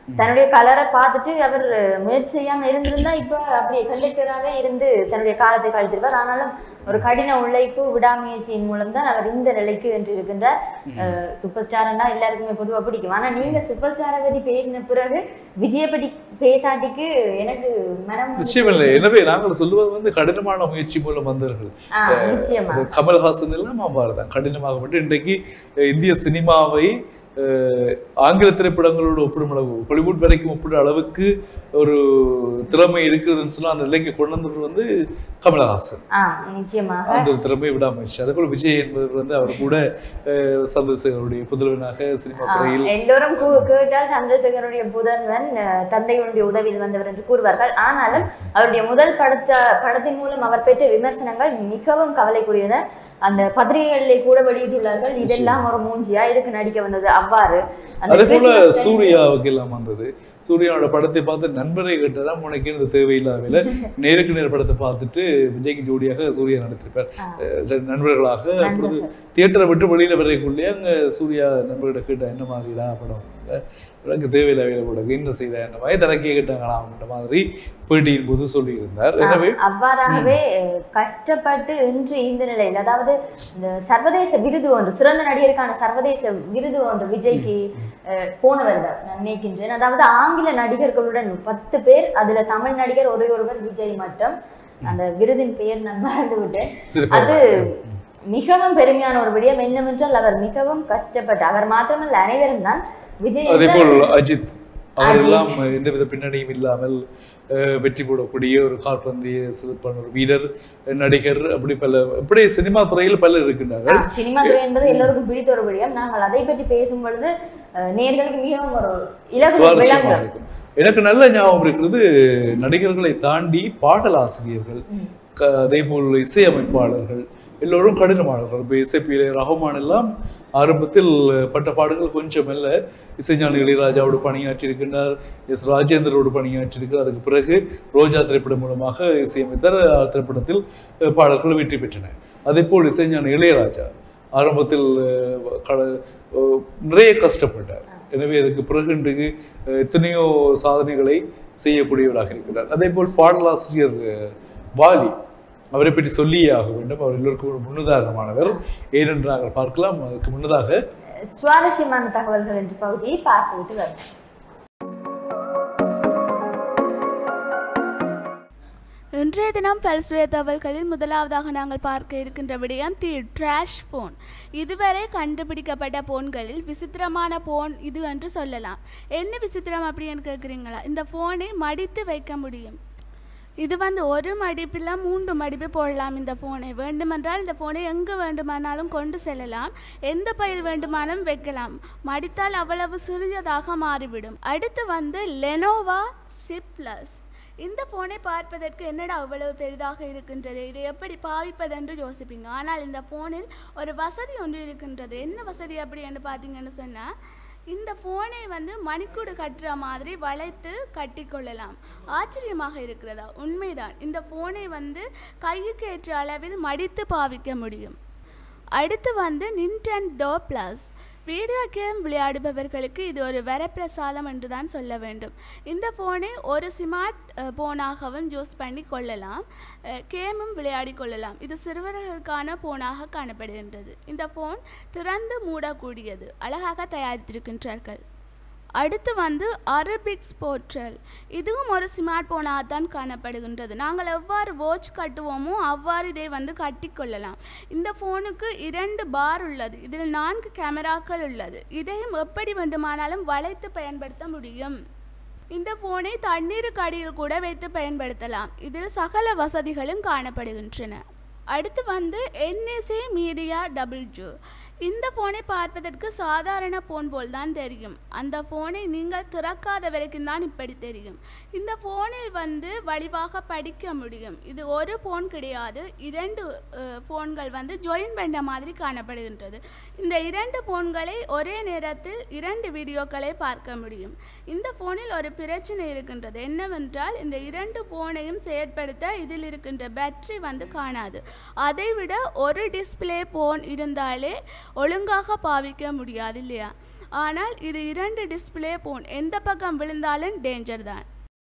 தன்னுடைய கலரை பார்த்துட்டு அவர் முயற்சி செய்யாம இருந்திருந்தா இப்ப அப்படியே கண்டக்டராகவே இருந்து தன்னுடைய காலத்தை கழித்திருப்பார் ஆனாலும் ஒரு கடின உழைப்பு விடாமுயற்சியின் மூலம் தான் அவர் இந்த நிலைக்கு வென்று இருக்கின்றார் சூப்பர் ஸ்டார்னா எல்லாருக்குமே பொதுவா பிடிக்கும் ஆனா நீங்க சூப்பர் ஸ்டாரை பத்தி பேசின பிறகு விஜய பத்தி பேசாட்டிக்கு எனக்கு மனம் நிச்சயமில்லை எனவே நாங்கள் சொல்லுவது வந்து கடினமான முயற்சி மூலம் வந்தவர்கள் ஆஹ் நிச்சயமா அது கமல்ஹாசன் எல்லாம் அவ்வாறு தான் கடினமாகப்பட்டு இன்றைக்கு அஹ், இந்திய சினிமாவை அஹ், ஆங்கில திரைப்படங்களோடு ஒப்பிடும் அளவு ஹாலிவுட் வரைக்கும் ஒப்பிடும் அளவுக்கு ஒரு திறமை இருக்குதுன்னு சொன்னா அந்த நிலைக்கு கொண்டு வந்தவர் வந்து கமலஹாசன் ஆஹ் நிச்சயமாக அந்த ஒரு திறமை விடாமுயற்சி அதே போல விஜய் என்பவர் வந்து அவர் கூட அஹ், சந்திரசேகருடைய புதல்வனாக சினிமா ஆஹ் துறையில் எல்லோரும் கூ- கேட்டால் சந்திரசேகருடைய புதல்வன் அஹ், தந்தையுடைய உதவியில் வந்தவர் என்று கூறுவார்கள் ஆனாலும் அவருடைய முதல் படத்த படத்தின் மூலம் அவர் பெற்ற விமர்சனங்கள் மிகவும் கவலைக்குரியது அந்த பத்திரிகைகளிலே கூட வெளியிட்டுள்ளார்கள் இதெல்லாம் ஒரு மூஞ்சியா இதுக்கு நடிக்க வந்தது அவ்வாறு அந்த அதே போல Christmas time- சூர்யாவுக்கு எல்லாம் வந்தது சூர்யாவோட படத்தை பார்த்து நண்பரை கேட்டதா உனக்கு இந்த தேவையில்லாத வேலை நேருக்கு நேர் படத்தை பார்த்துட்டு விஜய்க்கு ஜோடியாக சூர்யா நடித்திருப்பார் ஆ. அஹ் நண்பர்களாக அப்பொழுது தியேட்டரை விட்டு வெளியில வரைக்குள்ளே அங்க சூர்யா நண்பர்கிட்ட கேட்டா என்ன மாதிரிடா படம் அஹ் எனக்கு தேவையில்லை வேலை போட என்ன செய்த என்ன மாதிரி தனக்கே கேட்டாங்களாம்ன்ற மாதிரி பேட்டியின் போது சொல்லியிருந்தார் எனவே ஆஹ் அவ்வாறாகவே அஹ், கஷ்டப்பட்டு இன்று இந்த நிலையில் அதாவது இந்த சர்வதேச விருது ஒன்று சிறந்த நடிகருக்கான சர்வதேச விருது ஒன்று விஜய்க்கு அஹ், போன வருடம் நான் நினைக்கின்றேன் அதாவது ஆங்கில நடிகர்களுடன் பத்து பேர் அதுல தமிழ் நடிகர் ஒரே ஒருவர் விஜய் மட்டும் அந்த விருதின் பெயர் நான் மறந்து விட்டேன் சிறப்பாக அது மிகவும் பெருமையான ஒரு விடயம் என்னவென்றால் அவர் மிகவும் கஷ்டப்பட்டு அவர் மாத்திரமல்ல அனைவரும் தான் விஜய் அதே என்றால் போல் அஜித் அவரெல்லாம் எந்தவித பின்னணியும் இல்லாமல் அஹ், வெற்றி போடக்கூடிய ஒரு கால்பந்திய சிறப்பான ஒரு வீரர் நடிகர் அப்படி பல இப்படி சினிமா துறையில் பலர் இருக்கின்றார்கள் ஆ, சினிமா துறை என்பது எல்லோருக்கும் பிடித்த ஒரு விடயம் நாங்கள் அதை பற்றி பேசும் பொழுது அஹ், நேர்களுக்கு மிகவும் ஒரு இலகு சுவாரஸ்யமாக விளங்கும் இருக்கும் எனக்கு நல்ல ஞாபகம் இருக்கிறது நடிகர்களை தாண்டி பாடலாசிரியர்கள் க- அதே போல் இசையமைப்பாளர்கள் எல்லோரும் கடினமானவர்கள் இப்போ இசைப்பிலே ரஹ்மான் எல்லாம் ஆரம்பத்தில் பட்ட பாடல்கள் கொஞ்சம் அல்ல இசைஞானி இளையராஜாவோடு பணியாற்றி இருக்கின்றார் எஸ் ராஜேந்திரோடு பணியாற்றி இருக்கிறார் அதுக்கு பிறகு ரோஜா திரைப்படம் மூலமாக இசையமைத்தார் ஆ திரைப்படத்தில் அஹ், பாடல்கள் வெற்றி பெற்றன அதே போல் இசைஞானி இளையராஜா ஆரம்பத்தில் அஹ், க- அஹ், நிறைய கஷ்டப்பட்டார் எனவே அதுக்கு பிறகு இன்றைக்கு அஹ், எத்தனையோ சாதனைகளை செய்யக்கூடியவராக இருக்கிறார் அதே போல் பாடலாசிரியர் அஹ், வாலி அவரை பற்றி சொல்லியே ஆக வேண்டும் அவர் எல்லோருக்கும் ஒரு முன்னுதாரணமானவர் ஏனென்று நாங்கள் பார்க்கலாம் அதுக்கு முன்னதாக சுவாரஸ்யமான தகவல்கள் என்ற பகுதியை பார்த்துவிட்டு வரும் இன்றைய தினம் பல்சுவை தகவல்களில் முதலாவதாக நாங்கள் பார்க்க இருக்கின்ற விடயம் தி ட்ராஷ் ஃபோன் இதுவரை கண்டுபிடிக்கப்பட்ட போன்களில் விசித்திரமான போன் இது என்று சொல்லலாம் என்ன விசித்திரம் அப்படின்னு கேட்குறீங்களா இந்த ஃபோனை மடித்து வைக்க முடியும் இது வந்து ஒரு மடிப்பில் மூன்று மடிப்பு போடலாம் இந்த ஃபோனை வேண்டுமென்றால் இந்த ஃபோனை எங்கு வேண்டுமானாலும் கொண்டு செல்லலாம் எந்த பையில் வேண்டுமானாலும் வைக்கலாம் மடித்தால் அவ்வளவு சிறியதாக மாறிவிடும் அடுத்து வந்து லெனோவா சிப் ப்ளஸ் இந்த ஃபோனை பார்ப்பதற்கு என்னடா அவ்வளவு பெரிதாக இருக்கின்றது இதை எப்படி பாவிப்பதென்று யோசிப்பீங்க ஆனால் இந்த ஃபோனில் ஒரு வசதி ஒன்று இருக்கின்றது என்ன வசதி அப்படி என்று பார்த்தீங்கன்னு சொன்னால் இந்த ஃபோனை வந்து மணிக்கூடு கட்டுற மாதிரி வளைத்து கட்டிக்கொள்ளலாம் ஆச்சரியமாக இருக்கிறதா உண்மைதான் இந்த ஃபோனை வந்து கையுக்கு ஏற்ற அளவில் மடித்து பாவிக்க முடியும் அடுத்து வந்து நின்டெண்டோ ப்ளஸ் வீடியோ கேம் விளையாடுபவர்களுக்கு இது ஒரு வரப்பிரசாதம் என்று தான் சொல்ல வேண்டும் இந்த ஃபோனை ஒரு ஸ்மார்ட் ஃபோனாகவும் யூஸ் பண்ணி கொள்ளலாம் அஹ், கேமும் விளையாடி கொள்ளலாம் இது சிறுவர்களுக்கான ஃபோனாக காணப்படுகின்றது இந்த ஃபோன் திறந்து மூடக்கூடியது அழகாக தயாரித்திருக்கின்றார்கள் அடுத்து வந்து அரபிக்ஸ் போர்ட்டல் இதுவும் ஒரு ஸ்மார்ட் போனாக தான் காணப்படுகின்றது நாங்கள் எவ்வாறு வாட்ச் கட்டுவோமோ அவ்வாறு இதை வந்து கட்டிக்கொள்ளலாம் இந்த ஃபோனுக்கு இரண்டு பார் உள்ளது இதில் நான்கு கேமராக்கள் உள்ளது இதையும் எப்படி வேண்டுமானாலும் வளைத்து பயன்படுத்த முடியும் இந்த ஃபோனை தண்ணீருக்கு அடியில் கூட வைத்து பயன்படுத்தலாம் இதில் சகல வசதிகளும் காணப்படுகின்றன அடுத்து வந்து என்எஸ்ஏ மீடியா டபுள் ஜூ இந்த ஃபோனை பார்ப்பதற்கு சாதாரண ஃபோன் போல் தான் தெரியும் அந்த ஃபோனை நீங்கள் திறக்காத வரைக்கும் தான் இப்படி தெரியும் இந்த ஃபோனில் வந்து வடிவாக படிக்க முடியும் இது ஒரு ஃபோன் கிடையாது இரண்டு அஹ், ஃபோன்கள் வந்து ஜாயின் பண்ண மாதிரி காணப்படுகின்றது இந்த இரண்டு ஃபோன்களை ஒரே நேரத்தில் இரண்டு வீடியோக்களை பார்க்க முடியும் இந்த ஃபோனில் ஒரு பிரச்சனை இருக்கின்றது என்னவென்றால் இந்த இரண்டு ஃபோனையும் செயற்படுத்த இதில் இருக்கின்ற பேட்டரி வந்து காணாது அதைவிட ஒரு டிஸ்ப்ளே ஃபோன் இருந்தாலே ஒழுங்காக பாவிக்க முடியாது இல்லையா ஆனால் இது இரண்டு டிஸ்ப்ளே போன் எந்த பக்கம் விழுந்தாலும் டேஞ்சர் தான்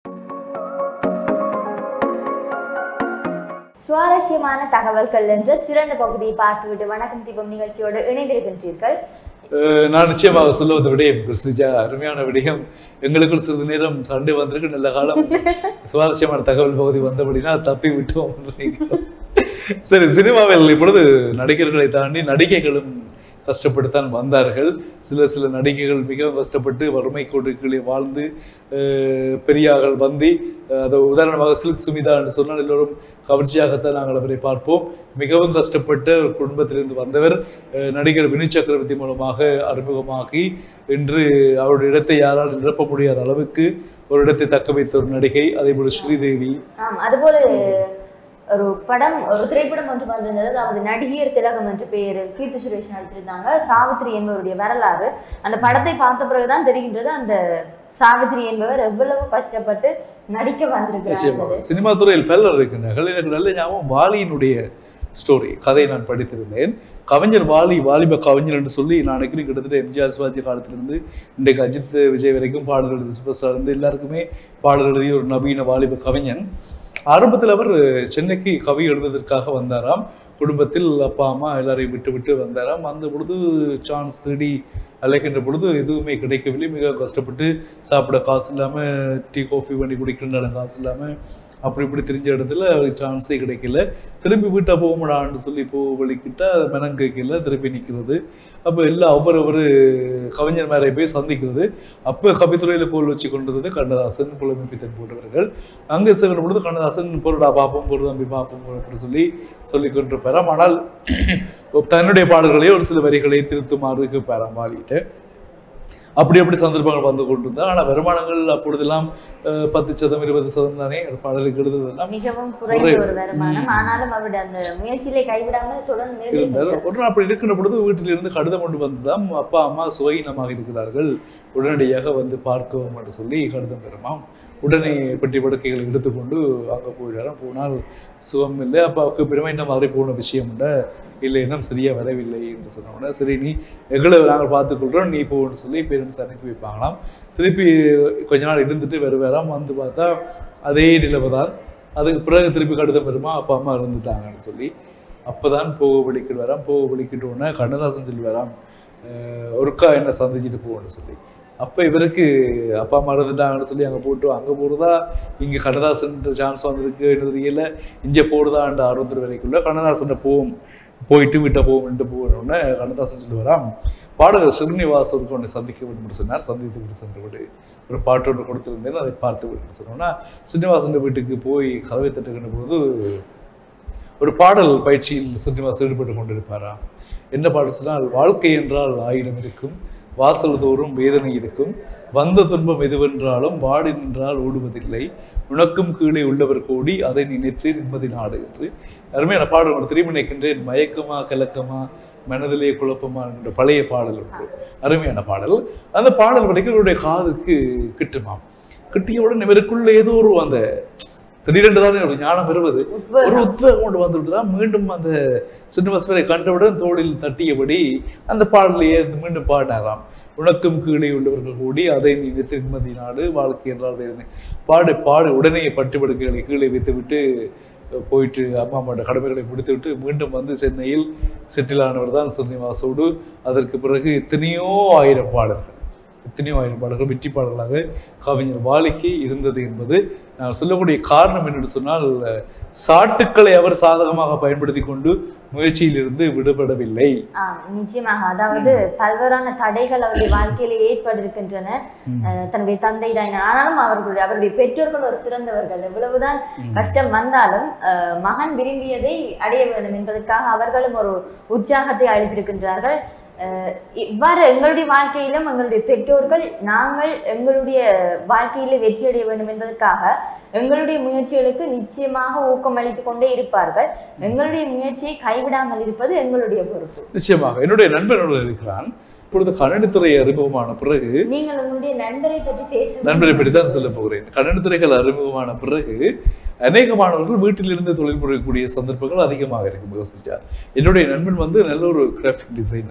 சுவாரஸ்யமான தகவல்கள் என்ற சிறந்த பகுதியை பார்த்துவிட்டு வணக்கம் தீபம் நிகழ்ச்சியோடு இணைந்திருக்கின்றீர்கள் அஹ் நான் நிச்சயமாக சொல்லுவது விடயம் கிறிஸ்துஜா அருமையான விடயம் எங்களுக்குள் சிறிது நேரம் சண்டை வந்திருக்கு நல்ல காலம் சுவாரஸ்யமான தகவல் பகுதி வந்தபடினா தப்பி விட்டோம் நினைக்கிறோம். சரி சினிமாவில் இப்பொழுது நடிகர்களை தாண்டி நடிகைகளும் கஷ்டப்பட்டுத்தான் வந்தார்கள் சில சில நடிகைகள் மிகவும் கஷ்டப்பட்டு வறுமை கோட்டுகளே வாழ்ந்து அஹ், பெரியார்கள் வந்து அஹ், அது உதாரணமாக சில்க் சுமிதா என்று சொன்னால் எல்லோரும் கவர்ச்சியாகத்தான் நாங்கள் அவரை பார்ப்போம் மிகவும் கஷ்டப்பட்ட ஒரு குடும்பத்திலிருந்து வந்தவர் அஹ், நடிகர் வினு சக்கரவர்த்தி மூலமாக அறிமுகமாகி இன்று அவருடைய இடத்தை யாரால் நிரப்ப முடியாத அளவுக்கு ஒரு இடத்தை தக்க வைத்த ஒரு நடிகை அதே போல ஸ்ரீதேவி ஆம் அதுபோல ஒரு படம் ஒரு திரைப்படம் ஒன்று வந்திருந்தது அதாவது நடிகர் திலகம் என்ற பெயரில் கீர்த்தி சுரேஷ் நடித்திருந்தாங்க சாவித்ரி என்பவருடைய வரலாறு அந்த படத்தை பார்த்த பிறகுதான் தெரிகின்றது அந்த சாவித்ரி என்பவர் எவ்வளவு கஷ்டப்பட்டு நடிக்க வந்திருக்கிறார் நிச்சயமாக சினிமா துறையில் பலர் இருக்கின்றார்கள் எனக்கு நல்ல ஞாபகம் வாலியினுடைய ஸ்டோரி கதை நான் படித்திருந்தேன் கவிஞர் வாலி வாலிப கவிஞர் என்று சொல்லி நான் நினைக்கிறேன் கிட்டத்தட்ட எம்ஜிஆர் சிவாஜி காலத்திலிருந்து இன்றைக்கு அஜித் விஜய் வரைக்கும் பாடல் எழுதி சூப்பர் ஸ்டார் இருந்து எல்லாருக்குமே பாடல் எழுதிய ஒரு நவீன வாலிப கவிஞன் ஆரம்பத்தில் அவர் சென்னைக்கு கவி எழுதுவதற்காக வந்தாராம் குடும்பத்தில் அப்பா அம்மா எல்லாரையும் விட்டு விட்டு வந்தாராம் அந்த பொழுது சான்ஸ் தேடி அழைக்கின்ற பொழுது எதுவுமே கிடைக்கவில்லை மிக கஷ்டப்பட்டு சாப்பிட காசு இல்லாமல் டீ காஃபி பண்ணி குடிக்கின்ற காசு இல்லாமல் அப்படி இப்படி தெரிஞ்ச இடத்துல அவருக்கு சான்ஸே கிடைக்கல திரும்பி வீட்டை போகமுடான்னு சொல்லி போ வலிக்கிட்டா மெனம் கேட்கல திருப்பி நிற்கிறது அப்போ எல்லாம் ஒவ்வொரு கவிஞர் மேலே போய் சந்திக்கிறது அப்போ கவித்துறையில் கோல் வச்சு கொண்டது கண்ணதாசன் புலமைப்பித்தன் போன்றவர்கள் அங்கே செல்கிற பொழுது கண்ணதாசன் பொருடா பார்ப்போம் பொருள் தம்பி பார்ப்போம் அப்படின்னு சொல்லி சொல்லி கொண்டிருப்பாராம் ஆனால் தன்னுடைய பாடல்களே ஒரு சில வரிகளை திருத்துமாறு கேட்பாராம் வாலிட்டு அப்படி அப்படி சந்தர்ப்பங்கள் வந்து கொண்டிருந்தா ஆனால் வருமானங்கள் அப்பொழுதெல்லாம் அஹ், பத்து சதம் இருபது சதம் தானே ஒரு பாடலுக்கு எழுதுவதெல்லாம் மிகவும் குறைந்த ஒரு வருமானம் ஆனாலும் அவருடைய அந்த முயற்சியிலே கைவிடாமல் தொடர்ந்து இருந்தார் நிறுத்தி ஒரு நாள் அப்படி இருக்கிற பொழுது வீட்டிலிருந்து கடிதம் கொண்டு வந்ததாம் அப்பா அம்மா சுவையினமாக இருக்கிறார்கள் உடனடியாக வந்து பார்க்கவும் என்று சொல்லி கடிதம் பெறுமாம் உடனே பெட்டி படுக்கைகளை எடுத்துக்கொண்டு அங்கே போயிடாராம் போனால் சுகம் இல்லை அப்பாவுக்கு பெருமை இந்த மாதிரி போன விஷயம் உண்ட இல்லை இன்னும் சரியா வரவில்லை என்று சொன்ன உடனே சரி நீ எங்களை நாங்கள் பார்த்துக்கொள்கிறோம் நீ போன்னு சொல்லி பேரண்ட்ஸ் அனுப்பி வைப்பாங்களாம் திருப்பி கொஞ்ச நாள் இருந்துட்டு வருவாராம் வந்து பார்த்தா அதே நிலைமை தான் அதுக்கு பிறகு திருப்பி கடிதம் வருமா அப்பா அம்மா இருந்துட்டாங்கன்னு சொல்லி அப்பதான் போக வலிக்கிட்டு வராம் போக வலிக்கிட்டு உடனே கண்ணதாசன் சொல்லி வராம் அஹ் ஒருக்கா என்ன சந்திச்சுட்டு போகணும்னு சொல்லி அப்போ இவருக்கு அப்பா அம்மா இருந்துட்டாங்கன்னு சொல்லி அங்கே போட்டு அங்கே போகிறதா இங்கே கண்ணதாசன் சான்ஸ் வந்திருக்கு என்ன தெரியல இங்கே போடுதான்ற ஆர்வத்தில் வரைக்குள்ள கண்ணதாசன் போவோம் போயிட்டு விட்ட போவோம்ட்டு போகணும்னு கண்ணதாசன் சொல்லி வராம் பாடகர் ஸ்ரீனிவாசருக்கு ஒன்று சந்திக்க வேண்டும் என்று சொன்னார் சந்தித்து விட்டு சென்று விடு ஒரு பாட்டு ஒன்று கொடுத்திருந்தேன் அதை பார்த்து விட்டு சொன்னோன்னா ஸ்ரீனிவாசன் வீட்டுக்கு போய் கதவை தட்டுகின்ற பொழுது ஒரு பாடல் பயிற்சியில் ஸ்ரீனிவாஸ் ஈடுபட்டு கொண்டிருப்பாராம் என்ன பாடல் சொன்னால் வாழ்க்கை என்றால் ஆயிரம் இருக்கும் வாசல் தோறும் வேதனை இருக்கும் வந்த துன்பம் எதுவென்றாலும் வாடி நின்றால் ஓடுவதில்லை உனக்கும் கீழே உள்ளவர் கோடி அதை நினைத்து நிம்மதி நாடு என்று அருமையான பாடல் ஒன்று திரும்பி நினைக்கின்றேன் மயக்கமா கலக்கமா மனதிலே குழப்பமா என்ற பழைய பாடல் ஒன்று அருமையான பாடல் அந்த பாடல் வரைக்கும் இவருடைய காதுக்கு கிட்டுமாம் கிட்டியவுடன் இவருக்குள்ள ஏதோ ஒரு அந்த திடீரென்று தானே ஒரு ஞானம் வருவது ஒரு உத்வேகம் கொண்டு வந்துவிட்டு தான் மீண்டும் அந்த சின்னவாசவரை கண்டவுடன் தோளில் தட்டியபடி அந்த பாடலையே மீண்டும் பாடினாராம் உனக்கும் கீழே உள்ளவர்கள் கூடி அதை நீ நிம்மதி நாடு வாழ்க்கை என்றால் வேதனை பாடு பாடு உடனே பட்டுப்படுக்கைகளை கீழே வைத்துவிட்டு அஹ், போயிட்டு அம்மா அம்மாவோட கடமைகளை முடித்துவிட்டு மீண்டும் வந்து சென்னையில் செட்டில் ஆனவர் தான் ஸ்ரீனிவாசோடு அதற்கு பிறகு எத்தனையோ ஆயிரம் பாடல்கள் எத்தனையோ ஆயிரம் பாடல்கள் வெற்றி பாடல்களாக கவிஞர் வாலிக்கு இருந்தது என்பது நான் சொல்லக்கூடிய காரணம் என்னென்னு சொன்னால் அஹ், சாட்டுக்களை அவர் சாதகமாக பயன்படுத்தி கொண்டு முயற்சியிலிருந்து விடுபடவில்லை ஆம், நிச்சயமாக அதாவது பல்வேறான தடைகள் அவருடைய வாழ்க்கையில ஏற்பட்டிருக்கின்றன அஹ், தன்னுடைய தந்தை தான் ஆனாலும் அவர்களுடைய அவருடைய பெற்றோர்கள் ஒரு சிறந்தவர்கள் எவ்வளவுதான் கஷ்டம் வந்தாலும் அஹ், மகன் விரும்பியதை அடைய வேண்டும் என்பதற்காக அவர்களும் ஒரு உற்சாகத்தை அளித்திருக்கின்றார்கள் அஹ், இவ்வாறு எங்களுடைய வாழ்க்கையிலும் எங்களுடைய பெற்றோர்கள் நாங்கள் எங்களுடைய வாழ்க்கையில வெற்றி அடைய வேண்டும் என்பதற்காக எங்களுடைய முயற்சிகளுக்கு நிச்சயமாக ஊக்கமளித்துக் கொண்டே இருப்பார்கள் எங்களுடைய முயற்சியை கைவிடாமல் இருப்பது எங்களுடைய பொறுப்பு நிச்சயமாக என்னுடைய நண்பன் ஒருவர் இருக்கிறான் இப்பொழுது கணினித்துறை அறிமுகமான பிறகு நீங்கள் உங்களுடைய நண்பரை பற்றி பேச நண்பரை பற்றி தான் சொல்ல போகிறேன் கணினித்துறைகள் அறிமுகமான பிறகு அநேக மாணவர்கள் வீட்டிலிருந்து தொழில் புரியக்கூடிய சந்தர்ப்பங்கள் அதிகமாக இருக்கு யோசிச்சா என்னுடைய நண்பன் வந்து நல்ல ஒரு கிராஃபிக் டிசைனர்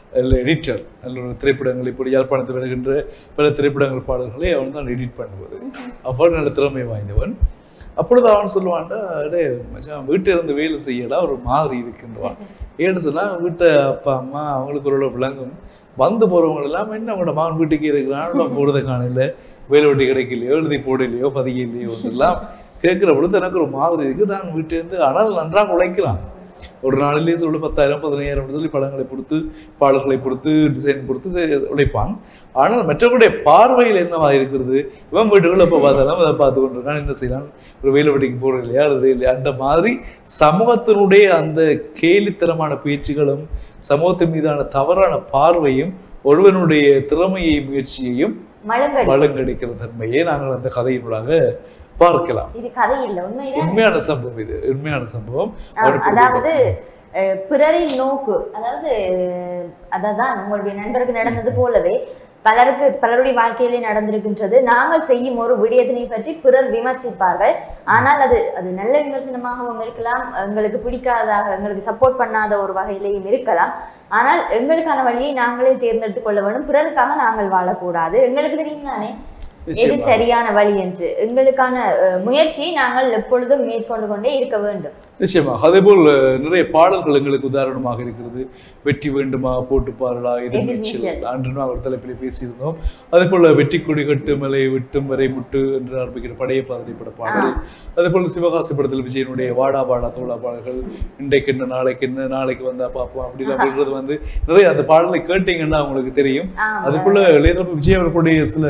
அல்ல எடிட்டர் நல்ல ஒரு திரைப்படங்கள் இப்படி யாழ்ப்பாணத்தில் வருகின்ற பல திரைப்படங்கள் பாடல்களை அவன் தான் எடிட் பண்ணுவது அப்போ நல்ல திறமை வாய்ந்தவன் அப்பொழுது அவன் சொல்லுவான்டா அடே மச்சான் வீட்டில் இருந்து வேலை செய்யடா ஒரு மாதிரி இருக்குன்றான் ஏன்னு சொன்னா வீட்டை அப்பா அம்மா அவங்களுக்கு ஒரு விளங்கும் வந்து போறவங்க எல்லாம் என்ன உங்களோட மகன் வீட்டுக்கு இருக்கிறான் போடுறத காணல வேலை வெட்டி கிடைக்கலையோ எழுதி போடலையோ பதிக்கலையோ எல்லாம் கேட்குற பொழுது எனக்கு ஒரு மாதிரி இருக்கு தான் வீட்டிலேருந்து ஆனால் நன்றாக உழைக்கிறான் ஒரு நாளிலேயே சொல்லி பத்தாயிரம் பதினையாயிரம் சொல்லி படங்களை கொடுத்து பாடல்களை கொடுத்து டிசைன் கொடுத்து செ- உழைப்பான் ஆனால் மற்றவர்களுடைய பார்வையில் என்னவா இருக்கிறது இவன் வீட்டுக்குள்ள எப்போ பார்த்தாலும் அதை பார்த்து கொண்டிருக்கான் என்ன செய்யலாம் ஒரு வேலை வெட்டிக்கு போறது இல்லையா அது இல்லையா அந்த மாதிரி சமூகத்தினுடைய அந்த கேலித்தனமான பேச்சுகளும் சமூகத்தின் மீதான தவறான பார்வையும் ஒருவனுடைய திறமையை முயற்சியையும் மழங்கடி வளங்கடிக்கிற தன்மையை நாங்கள் அந்த கதையினூடாக பார்க்கலாம் இது கதை இல்ல உண்மைதான் உண்மையான சம்பவம் இது உண்மையான சம்பவம் ஆம், அவருக்கு அதாவது அஹ், பிறரின் நோக்கு அதாவது அஹ், அததான் உங்களுடைய நண்பருக்கு நடந்தது போலவே பலருக்கு பலருடைய வாழ்க்கையிலே நடந்திருக்கின்றது நாங்கள் செய்யும் ஒரு விடயத்தினை பற்றி பிறர் விமர்சிப்பார்கள் ஆனால் அது அது நல்ல விமர்சனமாகவும் இருக்கலாம் எங்களுக்கு பிடிக்காததாக எங்களுக்கு சப்போர்ட் பண்ணாத ஒரு வகையிலேயும் இருக்கலாம் ஆனால் எங்களுக்கான வழியை நாங்களே தேர்ந்தெடுத்துக் கொள்ள வேண்டும் பிறருக்காக நாங்கள் வாழக்கூடாது எங்களுக்கு தெரியும் தானே எது நிச்சயமா. சரியான வழி என்று எங்களுக்கான அஹ், முயற்சியை நாங்கள் எப்பொழுதும் மேற்கொண்டு கொண்டே இருக்க வேண்டும் நிச்சயமாக அதேபோல் அஹ், நிறைய பாடல்கள் எங்களுக்கு உதாரணமாக இருக்கிறது வெற்றி வேண்டுமா போட்டு பாருடா எதிர்நீச்சல் எதிர்நீச்சல். அன்று நாம் ஒரு தலைப்பிலே பேசியிருந்தோம் அதே போல வெற்றி கொடி கட்டு மலை வெட்டும் வரை முட்டு என்று ஆரம்பிக்கிற படைய பாதிரிப்பட பாடல் அதே போல சிவகாசி படத்தில் விஜயனுடைய வாடா வாடா தோழா பாடல்கள் இன்றைக்கு என்ன நாளைக்கு என்ன நாளைக்கு வந்தா பார்ப்போம் அப்படி அப்படின்றது வந்து நிறைய அந்த பாடலை கேட்டீங்கன்னா உங்களுக்கு தெரியும் ஆமா. அதுக்குள்ள இளையதொடர் விஜய் அவர்களுடைய சில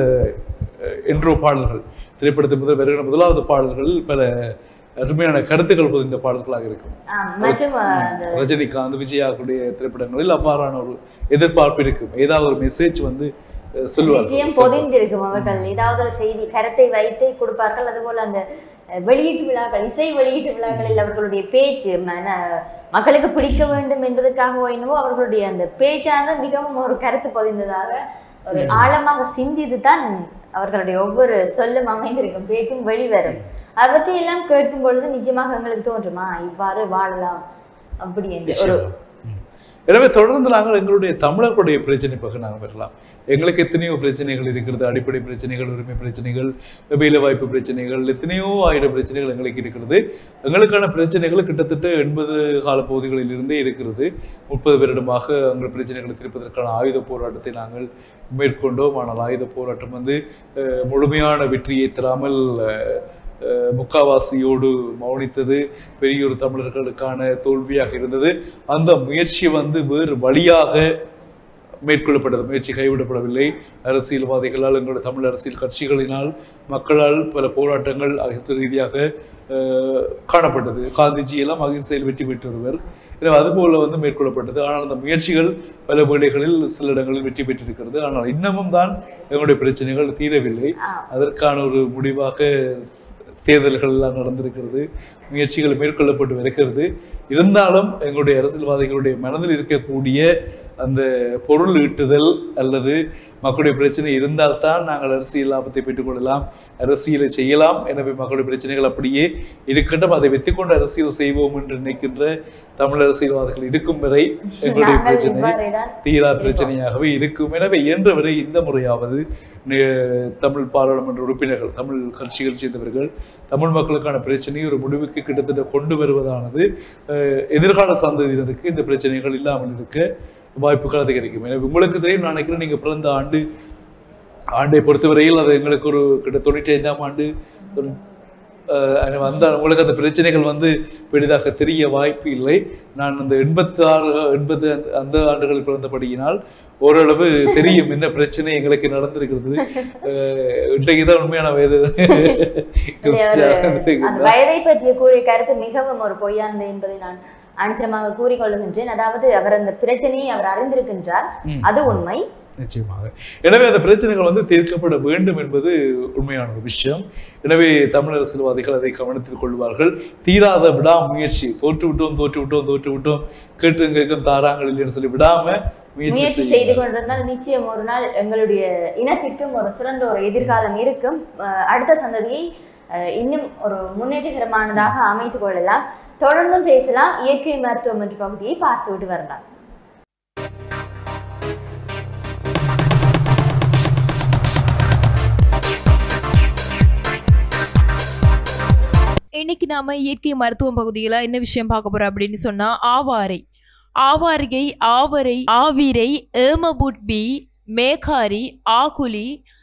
என்ட்ரோ பாடல்கள் திரைப்படத்தின் முதல் வருகிற முதலாவது பாடல்கள் பல அருமையான கருத்துக்கள் பொதிந்த பாடல்களாக இருக்கும் ஆம், மற்றும் அஹ், அந்த ரஜினிகாந்த் விஜயாவுடைய திரைப்படங்களில் அவ்வாறான ஒரு எதிர்பார்ப்பு இருக்கும் ஏதாவது ஒரு மெசேஜ் வந்து அஹ், சொல்லுவார்கள் நிச்சயம் பொதிந்திருக்கும் அவர்கள் ஏதாவது ஒரு செய்தி கருத்தை வைத்தே கொடுப்பார்கள் அதுபோல அந்த அஹ், வெளியீட்டு விழாக்கள் இசை வெளியீட்டு விழாக்களில் அவர்களுடைய பேச்சு மன மக்களுக்கு பிடிக்க வேண்டும் என்பதற்காகவோ என்னவோ அவர்களுடைய அந்த பேச்சானது மிகவும் ஒரு கருத்து பொதிந்ததாக ஒரு ஆழமாக சிந்தித்து தான் அவர்களுடைய ஒவ்வொரு சொல்லும் அமைந்திருக்கும் பேச்சும் வெளிவரும் அவற்றையெல்லாம் கேட்கும் பொழுது நிச்சயமாக எங்களுக்கு தோன்றுமா இவ்வாறு வாழலாம் அப்படி என்று ஒரு நிச்சயமா. ம். எனவே தொடர்ந்து நாங்கள் எங்களுடைய தமிழர்களுடைய பிரச்சனை பக்கம் நாங்கள் வரலாம் எங்களுக்கு எத்தனையோ பிரச்சனைகள் இருக்கிறது அடிப்படை பிரச்சனைகள் உரிமை பிரச்சனைகள் வேலை வாய்ப்பு பிரச்சனைகள் எத்தனையோ ஆயிரம் பிரச்சனைகள் எங்களுக்கு இருக்கிறது எங்களுக்கான பிரச்சனைகள் கிட்டத்தட்ட எண்பது கால பகுதிகளில் இருந்தே இருக்கிறது முப்பது வருடமாக எங்கள் பிரச்சனைகளை தீர்ப்பதற்கான ஆயுத போராட்டத்தை நாங்கள் மேற்கொண்டோம் ஆனால் ஆயுத போராட்டம் வந்து அஹ், முழுமையான வெற்றியை தராமல் அஹ், அஹ், முக்காவாசியோடு மௌனித்தது பெரியோர் தமிழர்களுக்கான தோல்வியாக இருந்தது அந்த முயற்சி வந்து வேறு வழியாக மேற்கொள்ளப்பட்டது முயற்சி கைவிடப்படவில்லை அரசியல்வாதிகளால் எங்களுடைய தமிழ் அரசியல் கட்சிகளினால் மக்களால் பல போராட்டங்கள் அகிம்சை ரீதியாக அஹ், காணப்பட்டது காந்திஜி எல்லாம் அகிம்சையில் வெற்றி பெற்றொருவர் எனவே அதுபோல வந்து மேற்கொள்ளப்பட்டது ஆனால் அந்த முயற்சிகள் பல வேளைகளில் சில இடங்களில் வெற்றி பெற்றிருக்கிறது ஆனால் இன்னமும் தான் எங்களுடைய பிரச்சனைகள் தீரவில்லை அதற்கான ஒரு முடிவாக தேர்தல்கள் எல்லாம் நடந்திருக்கிறது முயற்சிகள் மேற்கொள்ளப்பட்டு வருகிறது இருந்தாலும் எங்களுடைய அரசியல்வாதிகளுடைய மனதில் இருக்கக்கூடிய அந்த பொருள் ஈட்டுதல் அல்லது மக்களுடைய பிரச்சனை இருந்தால்தான் நாங்கள் அரசியல் லாபத்தை பெற்றுக்கொள்ளலாம் அரசியலை செய்யலாம் எனவே மக்களுடைய பிரச்சனைகள் அப்படியே இருக்கட்டும் அதை வெற்றிக்கொண்டு அரசியல் செய்வோம் என்று நினைக்கின்ற தமிழ் அரசியல்வாதிகள் இருக்கும் வரை எங்களுடைய நாங்கள் பிரச்சனை இவ்வாறேதான் தீரா பிரச்சனையாகவே இருக்கும் எனவே இயன்ற வரை இந்த முறையாவது நே- தமிழ் பாராளுமன்ற உறுப்பினர்கள் தமிழ் கட்சிகள் சேர்ந்தவர்கள் தமிழ் மக்களுக்கான பிரச்சனையை ஒரு முடிவுக்கு கிட்டத்தட்ட கொண்டு வருவதானது அஹ், எதிர்கால சந்ததியினருக்கு இந்த பிரச்சனைகள் இல்லாமல் இருக்க வாய்ப்புகள் அது கிடைக்கும் எனவே உங்களுக்கு தெரியும் நான் நினைக்கிறேன் நீங்க பிறந்த ஆண்டு ஆண்டை பொறுத்தவரையில் அது எங்களுக்கு ஒரு கிட்ட தொண்ணூற்றி ஐந்தாம் ஆண்டு தொண்ணூ- அஹ் அது வந்த உங்களுக்கு அந்த பிரச்சனைகள் வந்து பெரிதாக தெரிய வாய்ப்பு இல்லை நான் அந்த எண்பத்தி ஆறு எண்பது அந்த- அந்த ஆண்டுகளில் பிறந்தபடியினால் ஓரளவு தெரியும் என்ன பிரச்சனை எங்களுக்கு நடந்திருக்கிறது அஹ் இன்றைக்கு தான் உண்மையான வயது அந்த வயதை பற்றிய கூறிய கருத்து மிகவும் ஒரு பொய்யானது என்பதை நான் அனுத்திரமாக கூறிக்கொள்ளுகின்றேன் அதாவது அவர் அந்த பிரச்சனையை அவர் அறிந்திருக்கின்றார் ம். அது உண்மை நிச்சயமாக எனவே அந்த பிரச்சனைகள் வந்து தீர்க்கப்பட வேண்டும் என்பது உண்மையான ஒரு விஷயம் எனவே தமிழ் அரசியல்வாதிகள் அதை கவனத்தில் கொள்வார்கள் தீராத விடாமுயற்சி தோற்று விட்டோம் தோற்று விட்டோம் தோற்று விட்டோம் கேட்டு கேட்கும் தாராங்கள் இல்லைன்னு சொல்லி விடாம முயற்சி முயற்சி செய்து செய்யுங்கள் கொண்டிருந்தால் நிச்சயம் ஒரு நாள் எங்களுடைய இனத்திற்கும் ஒரு சிறந்த ஒரு எதிர்காலம் இருக்கும் அஹ் அடுத்த சந்ததியை அஹ் இன்னும் ஒரு முன்னேற்றகரமானதாக அமைத்துக் கொள்ளலாம் தொடர்ந்தும் பேசலாம் இயற்கை மருத்துவம் என்ற பகுதியை பார்த்துவிட்டு வரலாம் இன்னைக்கு நாம இயற்கை மருத்துவம் பகுதியில் என்ன விஷயம் பார்க்க போறோம் அப்படின்னு சொன்னா ஆவாரை ஆவாரிகை ஆவரை ஆவிரை ஏமபுட்பி மேகாரி ஆகுலி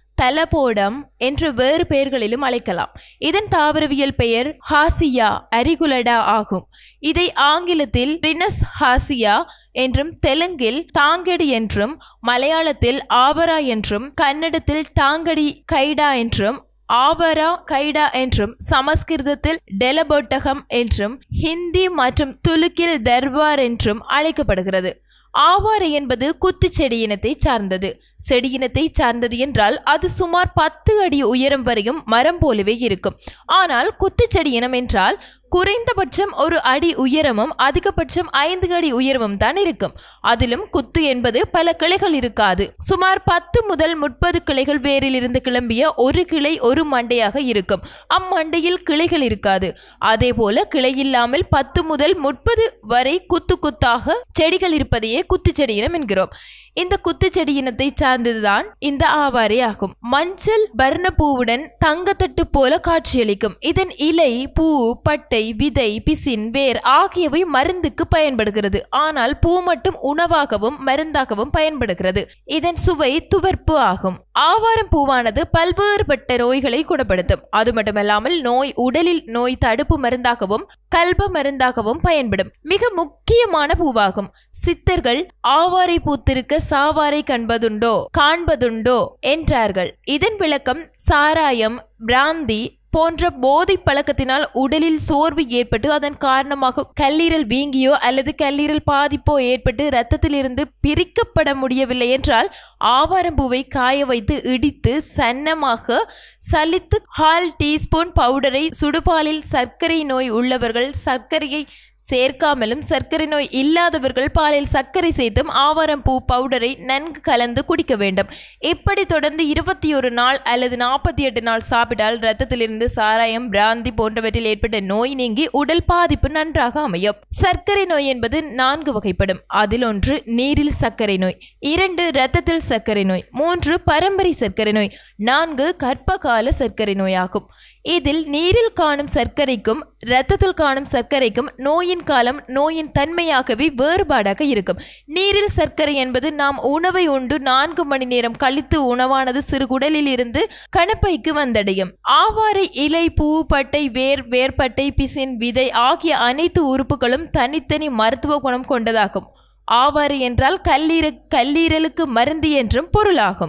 தலபோடம் என்ற வேறு பெயர்களிலும் அழைக்கலாம் இதன் தாவரவியல் பெயர் ஹாசியா அரிகுலடா ஆகும் இதை ஆங்கிலத்தில் ரினஸ் ஹாசியா என்றும் தெலுங்கில் தாங்கடி என்றும் மலையாளத்தில் ஆவரா என்றும் கன்னடத்தில் தாங்கடி கைடா என்றும் ஆபரா கைடா என்றும் சமஸ்கிருதத்தில் டெலபொட்டகம் என்றும் ஹிந்தி மற்றும் துலுக்கில் தர்பார் என்றும் அழைக்கப்படுகிறது ஆவாரை என்பது குத்து செடியினத்தை சார்ந்தது செடியினத்தை சார்ந்தது என்றால் அது சுமார் பத்து அடி உயரம் வரையும் மரம் போலவே இருக்கும் ஆனால் குத்து செடியினம் என்றால் குறைந்தபட்சம் ஒரு அடி உயரமும் அதிகபட்சம் ஐந்து அடி உயரமும் தான் இருக்கும் அதிலும் குத்து என்பது பல கிளைகள் இருக்காது சுமார் பத்து முதல் முப்பது கிளைகள் வேரில் இருந்து கிளம்பிய ஒரு கிளை ஒரு மண்டையாக இருக்கும் அம்மண்டையில் கிளைகள் இருக்காது அதே போல கிளை இல்லாமல் பத்து முதல் முப்பது வரை குத்து குத்தாக செடிகள் இருப்பதையே குத்து செடியினம் என்கிறோம் இந்த குத்து செடி இனத்தை சார்ந்ததுதான் இந்த ஆவாரை ஆகும் மஞ்சள் வர்ணப்பூவுடன் தங்கத்தட்டு போல காட்சியளிக்கும் இதன் இலை பூ பட்டை விதை பிசின் வேர் ஆகியவை மருந்துக்கு பயன்படுகிறது ஆனால் பூ மட்டும் உணவாகவும் மருந்தாகவும் பயன்படுகிறது இதன் சுவை துவர்ப்பு ஆகும் ஆவாரம் பூவானது பல்வேறுபட்ட நோய்களை குணப்படுத்தும் அது மட்டுமல்லாமல் நோய் உடலில் நோய் தடுப்பு மருந்தாகவும் கல்ப மருந்தாகவும் பயன்படும் மிக முக்கியமான பூவாகும் சித்தர்கள் ஆவாரை பூத்திருக்க சாவாரை கண்பதுண்டோ காண்பதுண்டோ என்றார்கள் இதன் விளக்கம் சாராயம் பிராந்தி போன்ற போதை பழக்கத்தினால் உடலில் சோர்வு ஏற்பட்டு அதன் காரணமாக கல்லீரல் வீங்கியோ அல்லது கல்லீரல் பாதிப்போ ஏற்பட்டு இரத்தத்திலிருந்து பிரிக்கப்பட முடியவில்லை என்றால் ஆவாரம்பூவை காய வைத்து இடித்து சன்னமாக சலித்து ஹால் டீஸ்பூன் பவுடரை சுடுபாலில் சர்க்கரை நோய் உள்ளவர்கள் சர்க்கரையை சேர்க்காமலும் சர்க்கரை நோய் இல்லாதவர்கள் பாலில் சர்க்கரை சேர்த்தும் ஆவாரம்பூ பவுடரை நன்கு கலந்து குடிக்க வேண்டும் இப்படி தொடர்ந்து இருபத்தி ஒரு நாள் அல்லது நாற்பத்தி எட்டு நாள் சாப்பிட்டால் இரத்தத்திலிருந்து சாராயம் பிராந்தி போன்றவற்றில் ஏற்பட்ட நோய் நீங்கி உடல் பாதிப்பு நன்றாக அமையும் சர்க்கரை நோய் என்பது நான்கு வகைப்படும் அதில் ஒன்று நீரில் சர்க்கரை நோய் இரண்டு இரத்தத்தில் சர்க்கரை நோய் மூன்று பரம்பரை சர்க்கரை நோய் நான்கு கர்ப்பகால சர்க்கரை நோய் ஆகும் இதில் நீரில் காணும் சர்க்கரைக்கும் இரத்தத்தில் காணும் சர்க்கரைக்கும் நோயின் காலம் நோயின் தன்மையாகவே வேறுபாடாக இருக்கும் நீரில் சர்க்கரை என்பது நாம் உணவை உண்டு நான்கு மணி நேரம் கழித்து உணவானது சிறுகுடலில் இருந்து கணப்பைக்கு வந்தடையும் ஆவாரை இலை பூ பட்டை வேர் வேர்பட்டை பிசின் விதை ஆகிய அனைத்து உறுப்புகளும் தனித்தனி மருத்துவ குணம் கொண்டதாகும் ஆவாரை என்றால் கல்லீர கல்லீரலுக்கு மருந்து என்றும் பொருளாகும்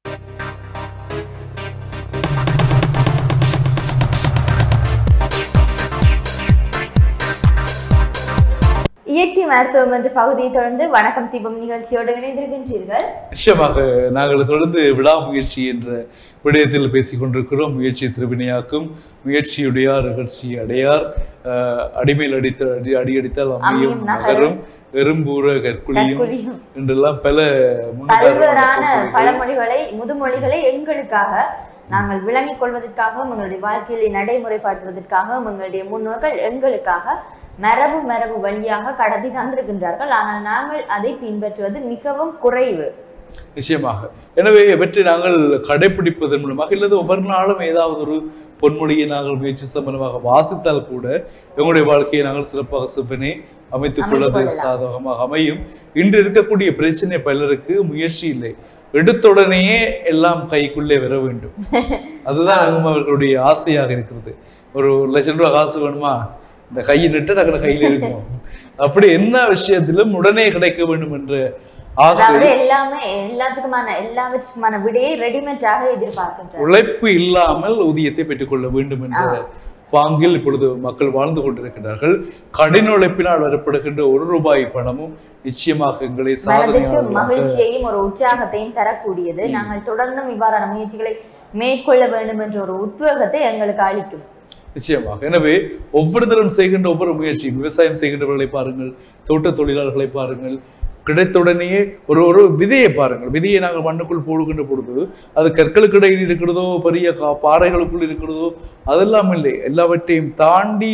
இயற்கை மருத்துவம் என்ற பகுதியை தொடர்ந்து வணக்கம் தீபம் நிகழ்ச்சியோடு இணைந்திருக்கின்றீர்கள் நிச்சயமாக நாங்கள் தொடர்ந்து விடாமுயற்சி என்ற விடயத்தில் பேசிக் கொண்டிருக்கிறோம் முயற்சி திருவினையாக்கும் முயற்சியுடையார் நிகழ்ச்சி அடையார் அஹ், அடிமேல் அடித்த அடி அடியடித்தால் அமையும் அமையும் நகரும், நகரும் எறும்பூர கற்குழியும் கற்குழியும். என்றெல்லாம் பல பல்வேறான முன்னுதாரணமான பொருள்கள். பழமொழிகளை முதுமொழிகளை எங்களுக்காக நாங்கள் விளங்கிக் கொள்வதற்காகவும் எங்களுடைய வாழ்க்கையை நடைமுறைப்படுத்துவதற்காகவும் எங்களுடைய முன்னோர்கள் எங்களுக்காக மரபு மரபு வழியாக கடத்தி தந்திருக்கின்றார்கள் ஆனால் நாங்கள் அதை பின்பற்றுவது மிகவும் குறைவு நிச்சயமாக எனவே இவற்றை நாங்கள் கடைபிடிப்பதன் மூலமாக இல்லது ஒவ்வொரு நாளும் ஏதாவது ஒரு பொன்மொழியை நாங்கள் முயற்சி சம்பந்தமாக வாசித்தால் கூட எங்களுடைய வாழ்க்கையை நாங்கள் சிறப்பாக செவ்வனே அமைத்துக் கொள்வது கொள்ளலாம். சாதகமாக அமையும் இன்று இருக்கக்கூடிய பிரச்சனை பலருக்கு முயற்சி இல்லை எடுத்தவுடனேயே எல்லாம் கைக்குள்ளே வர வேண்டும் அதுதான் அவங்க அவர்களுடைய ஆசையாக இருக்கிறது ஒரு ஒரு லட்சம் ரூபாய் காசு வேணுமா இந்த கையை நிட்டு டக்குனு கையில் இருக்கும் அப்படி என்ன விஷயத்திலும் உடனே கிடைக்க வேண்டும் என்ற ஆசை அதாவது எல்லாமே எல்லாத்துக்குமான எல்லாவற்றுக்குமான விடையை ரெடிமேடாக எதிர்பார்க்கின்றனர் உழைப்பு இல்லாமல் ஊதியத்தை பெற்றுக்கொள்ள வேண்டும் என்ற பாங்கில் இப்பொழுது மக்கள் வாழ்ந்து கொண்டிருக்கிறார்கள் கடின உழைப்பினால் வரப்படுகின்ற ஒரு ரூபாய் பணமும் நிச்சயமாக எங்களை மனதுக்கு சாதனையாளர்களாக மகிழ்ச்சியையும் ஒரு உற்சாகத்தையும் தரக்கூடியது நாங்கள் தொடர்ந்தும் இவ்வாறான முயற்சிகளை மேற்கொள்ள வேண்டும் என்ற ஒரு உத்வேகத்தை எங்களுக்கு அளிக்கும் நிச்சயமாக எனவே ஒவ்வொருத்தரும் செய்கின்ற ஒவ்வொரு முயற்சியும் விவசாயம் செய்கின்றவர்களை பாருங்கள் தோட்ட தொழிலாளர்களை பாருங்கள் கிடைத்தவுடனேயே ஒரு ஒரு விதையை பாருங்கள் விதையை நாங்கள் மண்ணுக்குள் போடுகின்ற பொழுது அது கற்களுக்கு இடையில் இருக்கிறதோ பெரிய கா- பாறைகளுக்குள் இருக்கிறதோ அதெல்லாம் இல்லை எல்லாவற்றையும் தாண்டி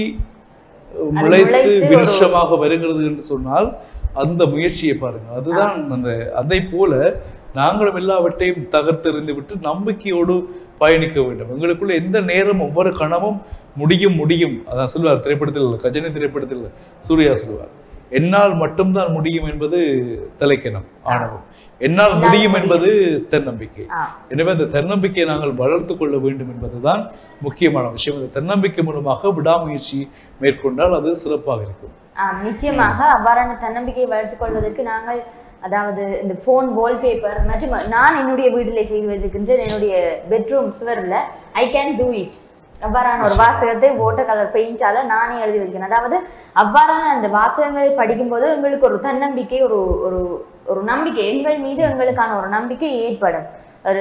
முளைத்து முளைத்து ஒரு- விருட்சமாக வருகிறது என்று சொன்னால் அந்த முயற்சியை பாருங்க அதுதான் அந்த அதை போல நாங்களும் எல்லாவற்றையும் தகர்த்தெறிந்து விட்டு நம்பிக்கையோடு பயணிக்க வேண்டும் எங்களுக்குள்ள எந்த நேரம் ஒவ்வொரு கணமும் முடியும் முடியும் அதான் சொல்லுவார் திரைப்படத்தில் கஜினி திரைப்படத்தில் சூர்யா சொல்லுவார் என்னால் மட்டும்தான் முடியும் என்பது தலைக்கணம் ஆணவம் என்னால் என்னால் முடியும் முடியும். என்பது தன்னம்பிக்கை ஆ. எனவே அந்த தன்னம்பிக்கையை நாங்கள் வளர்த்து கொள்ள வேண்டும் என்பதுதான் முக்கியமான விஷயம் இந்த தன்னம்பிக்கை மூலமாக விடாமுயற்சி மேற்கொண்டால் அது சிறப்பாக இருக்கும் ஆம், நிச்சயமாக அவ்வாறான தன்னம்பிக்கையை வளர்த்துக் கொள்வதற்கு நாங்கள் அதாவது இந்த ஃபோன் வால்பேப்பர் மற்றும் நான் என்னுடைய வீட்டிலே செய்து வைத்திருக்கின்ற என்னுடைய பெட்ரூம் சுவரில் ஐ கேன் டூ இட் அவ்வாறான ஒரு வாசகத்தை வாட்டர் கலர் பெயிண்டால நானே எழுதி வைக்கிறேன் அதாவது அவ்வாறான அந்த வாசகங்களை படிக்கும்போது எங்களுக்கு ஒரு தன்னம்பிக்கை ஒரு ஒரு ஒரு நம்பிக்கை எங்கள் மீது எங்களுக்கான ஒரு நம்பிக்கை ஏற்படும் ஒரு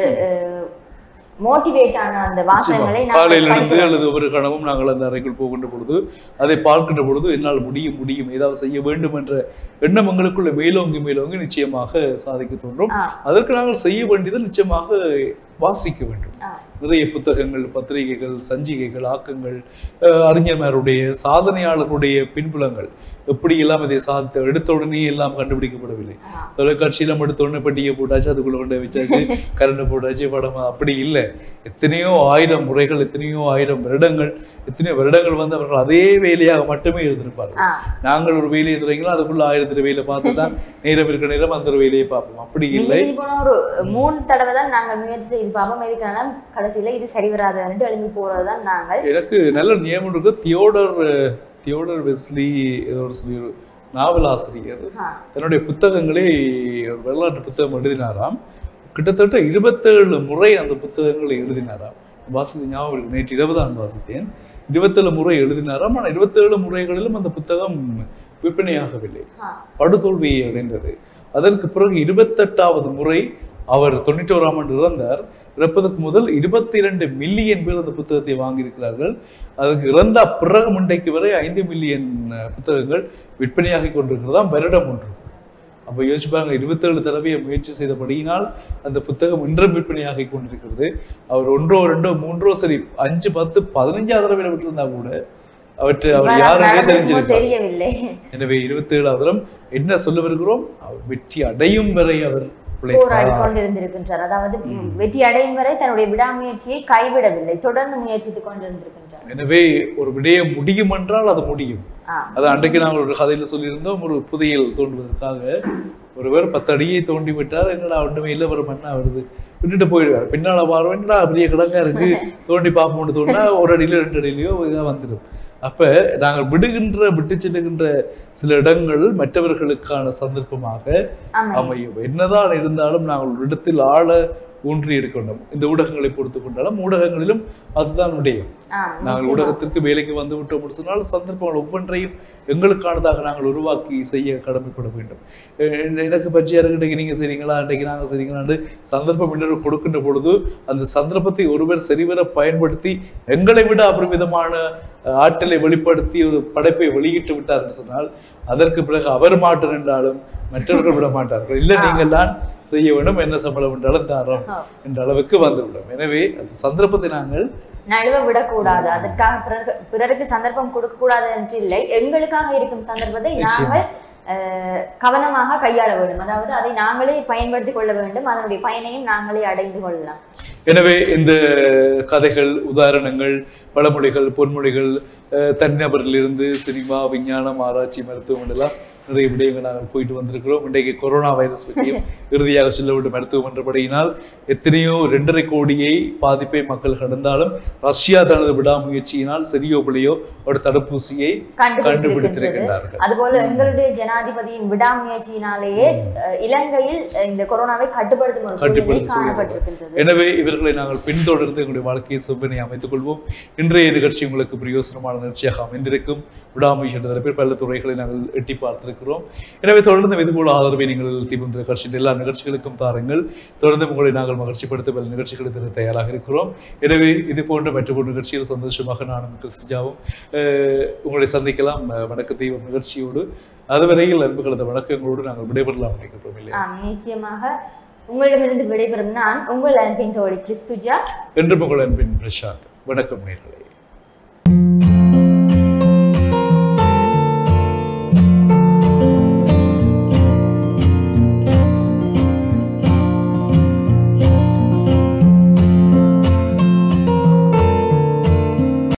மோட்டிவேட்டான அந்த வாசகங்களை நிச்சயமா. நாங்கள் காலையில் எழுந்து படிக்கிறோம். அல்லது ஒரு கணமும் நாங்கள் அந்த அறைக்குள் போகின்ற பொழுது அதை பார்க்கின்ற பொழுது என்னால் முடியும் முடியும் ஏதாவது செய்ய வேண்டும் என்ற எண்ணம் எங்களுக்குள்ள மேலோங்கி மேலோங்கி நிச்சயமாக சாதிக்க தோன்றும் ஆ. அதற்கு நாங்கள் செய்ய வேண்டியது நிச்சயமாக வாசிக்க வேண்டும் ஆ. நிறைய புத்தகங்கள் பத்திரிகைகள் சஞ்சிகைகள் ஆக்கங்கள் அஹ், அறிஞர்மாருடைய சாதனையாளர்களுடைய பின்புலங்கள் எப்படி எல்லாம் இதை சாதித்த எடுத்த உடனே எல்லாம் கண்டுபிடிக்கப்படவில்லை ஆ. தொலைக்காட்சியில நம்ம எடுத்த உடனே பெட்டியை போட்டாச்சு அதுக்குள்ள கொண்டு போய் வச்சாச்சு கரண்ட் போட்டாச்சு படம் அப்படி இல்லை எத்தனையோ ஆயிரம் முறைகள் எத்தனையோ ஆயிரம் வருடங்கள் எத்தனையோ வருடங்கள் வந்து அவர்கள் அதே வேலையாக மட்டுமே எழுதியிருப்பார்கள் ஆ. நாங்கள் ஒரு வேலையை துறைங்களோ அதுக்குள்ள ஆயிரத்தி வேலையை பார்த்து தான் நேரம் இருக்க நேரம் அந்த ஒரு வேலையை பார்ப்போம் அப்படி இல்லை மிஞ்சி போன ஒரு மூணு தடவை தான் நாங்கள் முயற்சி செய்து பார்ப்போம் இருக்கனால கடைசியில இது சரி வராதுன்ட்டு எழுப்பி போறது தான் நாங்கள் எனக்கு நல்ல நியமம் இருக்கு தியோடர் தியோடர் வெஸ்லி ஏதோ ஒரு சொல்லி ஒரு நாவல் ஆசிரியர் ஆ. தன்னுடைய புத்தகங்களை ஒரு வரலாற்று புத்தகம் எழுதினாராம் கிட்டத்தட்ட இருபத்தேழு முறை அந்த புத்தகங்களை எழுதினாராம் வாசித்த ஞாபகம் இருக்கு. நேற்று இரவு தான் வாசித்தேன் இருபத்தேழு முறை எழுதினாராம் ஆனால் இருபத்தேழு முறைகளிலும் அந்த புத்தகம் விற்பனையாகவில்லை ஆ. படுதோல்வியை அடைந்தது அதற்கு பிறகு இருபத்தெட்டாவது முறை அவர் தொண்ணூற்றோராம் ஆண்டு இறந்தார் இறப்பதற்கு முதல் இருபத்தி இரண்டு மில்லியன் பேர் அந்த புத்தகத்தை வாங்கியிருக்கிறார்கள் அதுக்கு இறந்த பிறகு முண்டைக்கு வரை ஐந்து மில்லியன் அஹ், புத்தகங்கள் விற்பனையாகி கொண்டிருக்கிறதாம் வருடம் ஒன்று அப்போ யோசிச்சு பாருங்க இருபத்தேழு தடவையை முயற்சி செய்தபடியினால் அந்த புத்தகம் இன்றும் விற்பனையாகி கொண்டிருக்கிறது அவர் ஒன்றோ ரெண்டோ மூன்றோ சரி அஞ்சு பத்து பதினஞ்சாவது தடவை விட்டிருந்தா கூட அவற்றை அவர் இவ்வாறு யாருமே நடந்துமோ தெரிஞ்சிருக்கார் தெரியவில்லை எனவே இருபத்தி ஏழாவது தரம் என்ன சொல்ல வருகிறோம் அவர் வெற்றி அடையும் வரை அவர் போராடி உழைத்தார் கொண்டிருந்திருக்கின்றார் அதாவது வெற்றி அடையும் வரை தன்னுடைய விடாமுயற்சியை கைவிடவில்லை தொடர்ந்து முயற்சித்துக் கொண்டிருந்திருக்கின்றார் எனவே ஒரு விடயம் முடியும் என்றால் அது முடியும் ஆ. அது அன்றைக்கு நாங்கள் ஒரு கதையில சொல்லியிருந்தோம் ஒரு புதையல் தோண்டுவதற்காக ஒருவர் பத்து அடியை தோண்டி விட்டார் என்னடா ஒன்றுமே இல்லை ஒரு மண்ணா வருது விட்டுட்டு போயிடுவார் பின்னால பார்வைன்னா பெரிய கிடங்கா இருக்கு தோண்டி பார்ப்போம்னு தோண்டா ஒரு அடியில ரெண்டு அடியிலையோ இதாக வந்துடும் அப்ப நாங்கள் விடுகின்ற விட்டு செல்லுகின்ற சில இடங்கள் மற்றவர்களுக்கான சந்தர்ப்பமாக ஆமா அமையும் என்னதான் இருந்தாலும் நாங்கள் ஒரு இடத்தில் ஆழ ஊன்றி இருக்கணும் இந்த ஊடகங்களை பொறுத்து கொண்டாலும் ஊடகங்களிலும் அதுதான் விடயம் ஆ, நாங்கள் நிச்சயமா. ஊடகத்திற்கு வேலைக்கு வந்து விட்டோம் என்று சொன்னால் சந்தர்ப்பங்கள் ஒவ்வொன்றையும் எங்களுக்கானதாக நாங்கள் உருவாக்கி செய்ய கடமைப்பட வேண்டும் எ- எனக்கு பற்றியா இன்றைக்கு நீங்க செய்றீங்களா இன்றைக்கு நாங்க செய்றீங்களான்னு சந்தர்ப்பம் இன்னொரு கொடுக்கின்ற பொழுது அந்த சந்தர்ப்பத்தை ஒருவர் சரிவர பயன்படுத்தி எங்களை விட அபரிமிதமான அஹ், ஆற்றலை வெளிப்படுத்தி ஒரு படைப்பை வெளியிட்டு விட்டார் என்று சொன்னால் அதற்கு பிறகு அவர் மாட்டர் என்றாலும் மற்றவர்கள் விட மாட்டார்கள் இல்லை நீங்கள் தான் செய்ய வேண்டும் என்ன சம்பளம் என்றாலும் தாரோம் ஆ. என்ற அளவுக்கு வந்துவிடும் எனவே அந்த சந்தர்ப்பத்தை நாங்கள் நழுவ விடக்கூடாது அதற்காக பிறருக்கு பிறருக்கு சந்தர்ப்பம் கொடுக்க கூடாது என்று இல்லை எங்களுக்காக இருக்கும் சந்தர்ப்பத்தை நாங்கள் அஹ், கவனமாக கையாள வேண்டும் அதாவது அதை நாங்களே பயன்படுத்திக் கொள்ள வேண்டும் அதனுடைய பயனையும் நாங்களே அடைந்து கொள்ளலாம் எனவே இந்த கதைகள் உதாரணங்கள் பழமொழிகள் பொன்மொழிகள் அஹ், தனிநபரிலிருந்து சினிமா விஞ்ஞானம் ஆராய்ச்சி மருத்துவம் எல்லாம் நிறைய விடயங்கள் நாங்கள் போயிட்டு வந்திருக்கிறோம் இன்றைக்கு கொரோனா வைரஸ் பற்றியும் இறுதியாக சொல்ல வேண்டும் மருத்துவம் என்றபடியினால் எத்தனையோ ரெண்டரை கோடியை பாதிப்பை மக்கள் கடந்தாலும் ரஷ்யா தனது விடாமுயற்சியினால் சரியோ பிள்ளையோ ஒரு தடுப்பூசியை கண்டுபிடித்திருக்கின்றது கண்டுபிடித்திருக்கின்றார்கள் அதுபோல எங்களுடைய ஜனாதிபதியின் விடாமுயற்சியினாலேயே அஹ், இலங்கையில் அஹ், இந்த கொரோனாவை கட்டுப்படுத்தும் ஒரு சூழ்நிலை கட்டுப்படுத்தும் சூழ்நிலை. காணப்பட்டிருக்கின்றது எனவே இவர்களை நாங்கள் பின்தொடர்ந்து எங்களுடைய வாழ்க்கையை செவ்வனை அமைத்துக் கொள்வோம் இன்றைய நிகழ்ச்சி உங்களுக்கு பிரயோசனமான நிகழ்ச்சியாக அமைந்திருக்கும் விடாமுயற்சி என்ற தரப்பில் பல துறைகளை நாங்கள் எட்டி பார்த்திருக்கிறோம் எனவே தொடர்ந்து இதுபோல ஆதரவை நீங்கள் தீபம் நிகழ்ச்சியின் எல்லா நிகழ்ச்சிகளுக்கும் தாருங்கள் தொடர்ந்து உங்களை நாங்கள் மகிழ்ச்சிப்படுத்த பல நிகழ்ச்சிகளை தர தயாராக இருக்கிறோம் எனவே இது போன்ற மற்றொரு நிகழ்ச்சியில் சந்தோஷமாக நானும் கிறிஸ்டிஜாவும் அஹ், உங்களை சந்திக்கலாம் அஹ், வணக்க தெய்வம் நிகழ்ச்சியோடு அதுவரையில் அன்பு கலந்த வணக்கங்களோடு நாங்கள் விடைபெறலாம் நினைக்கிறோம் இல்லையா ஆம் நிச்சயமாக உங்களிடமிருந்து விடைபெறும் நான் உங்கள் அன்பின் தோழி கிறிஸ்துஜா என்று உங்கள் அன்பின் பிரசாத் வணக்கம் நேர்களே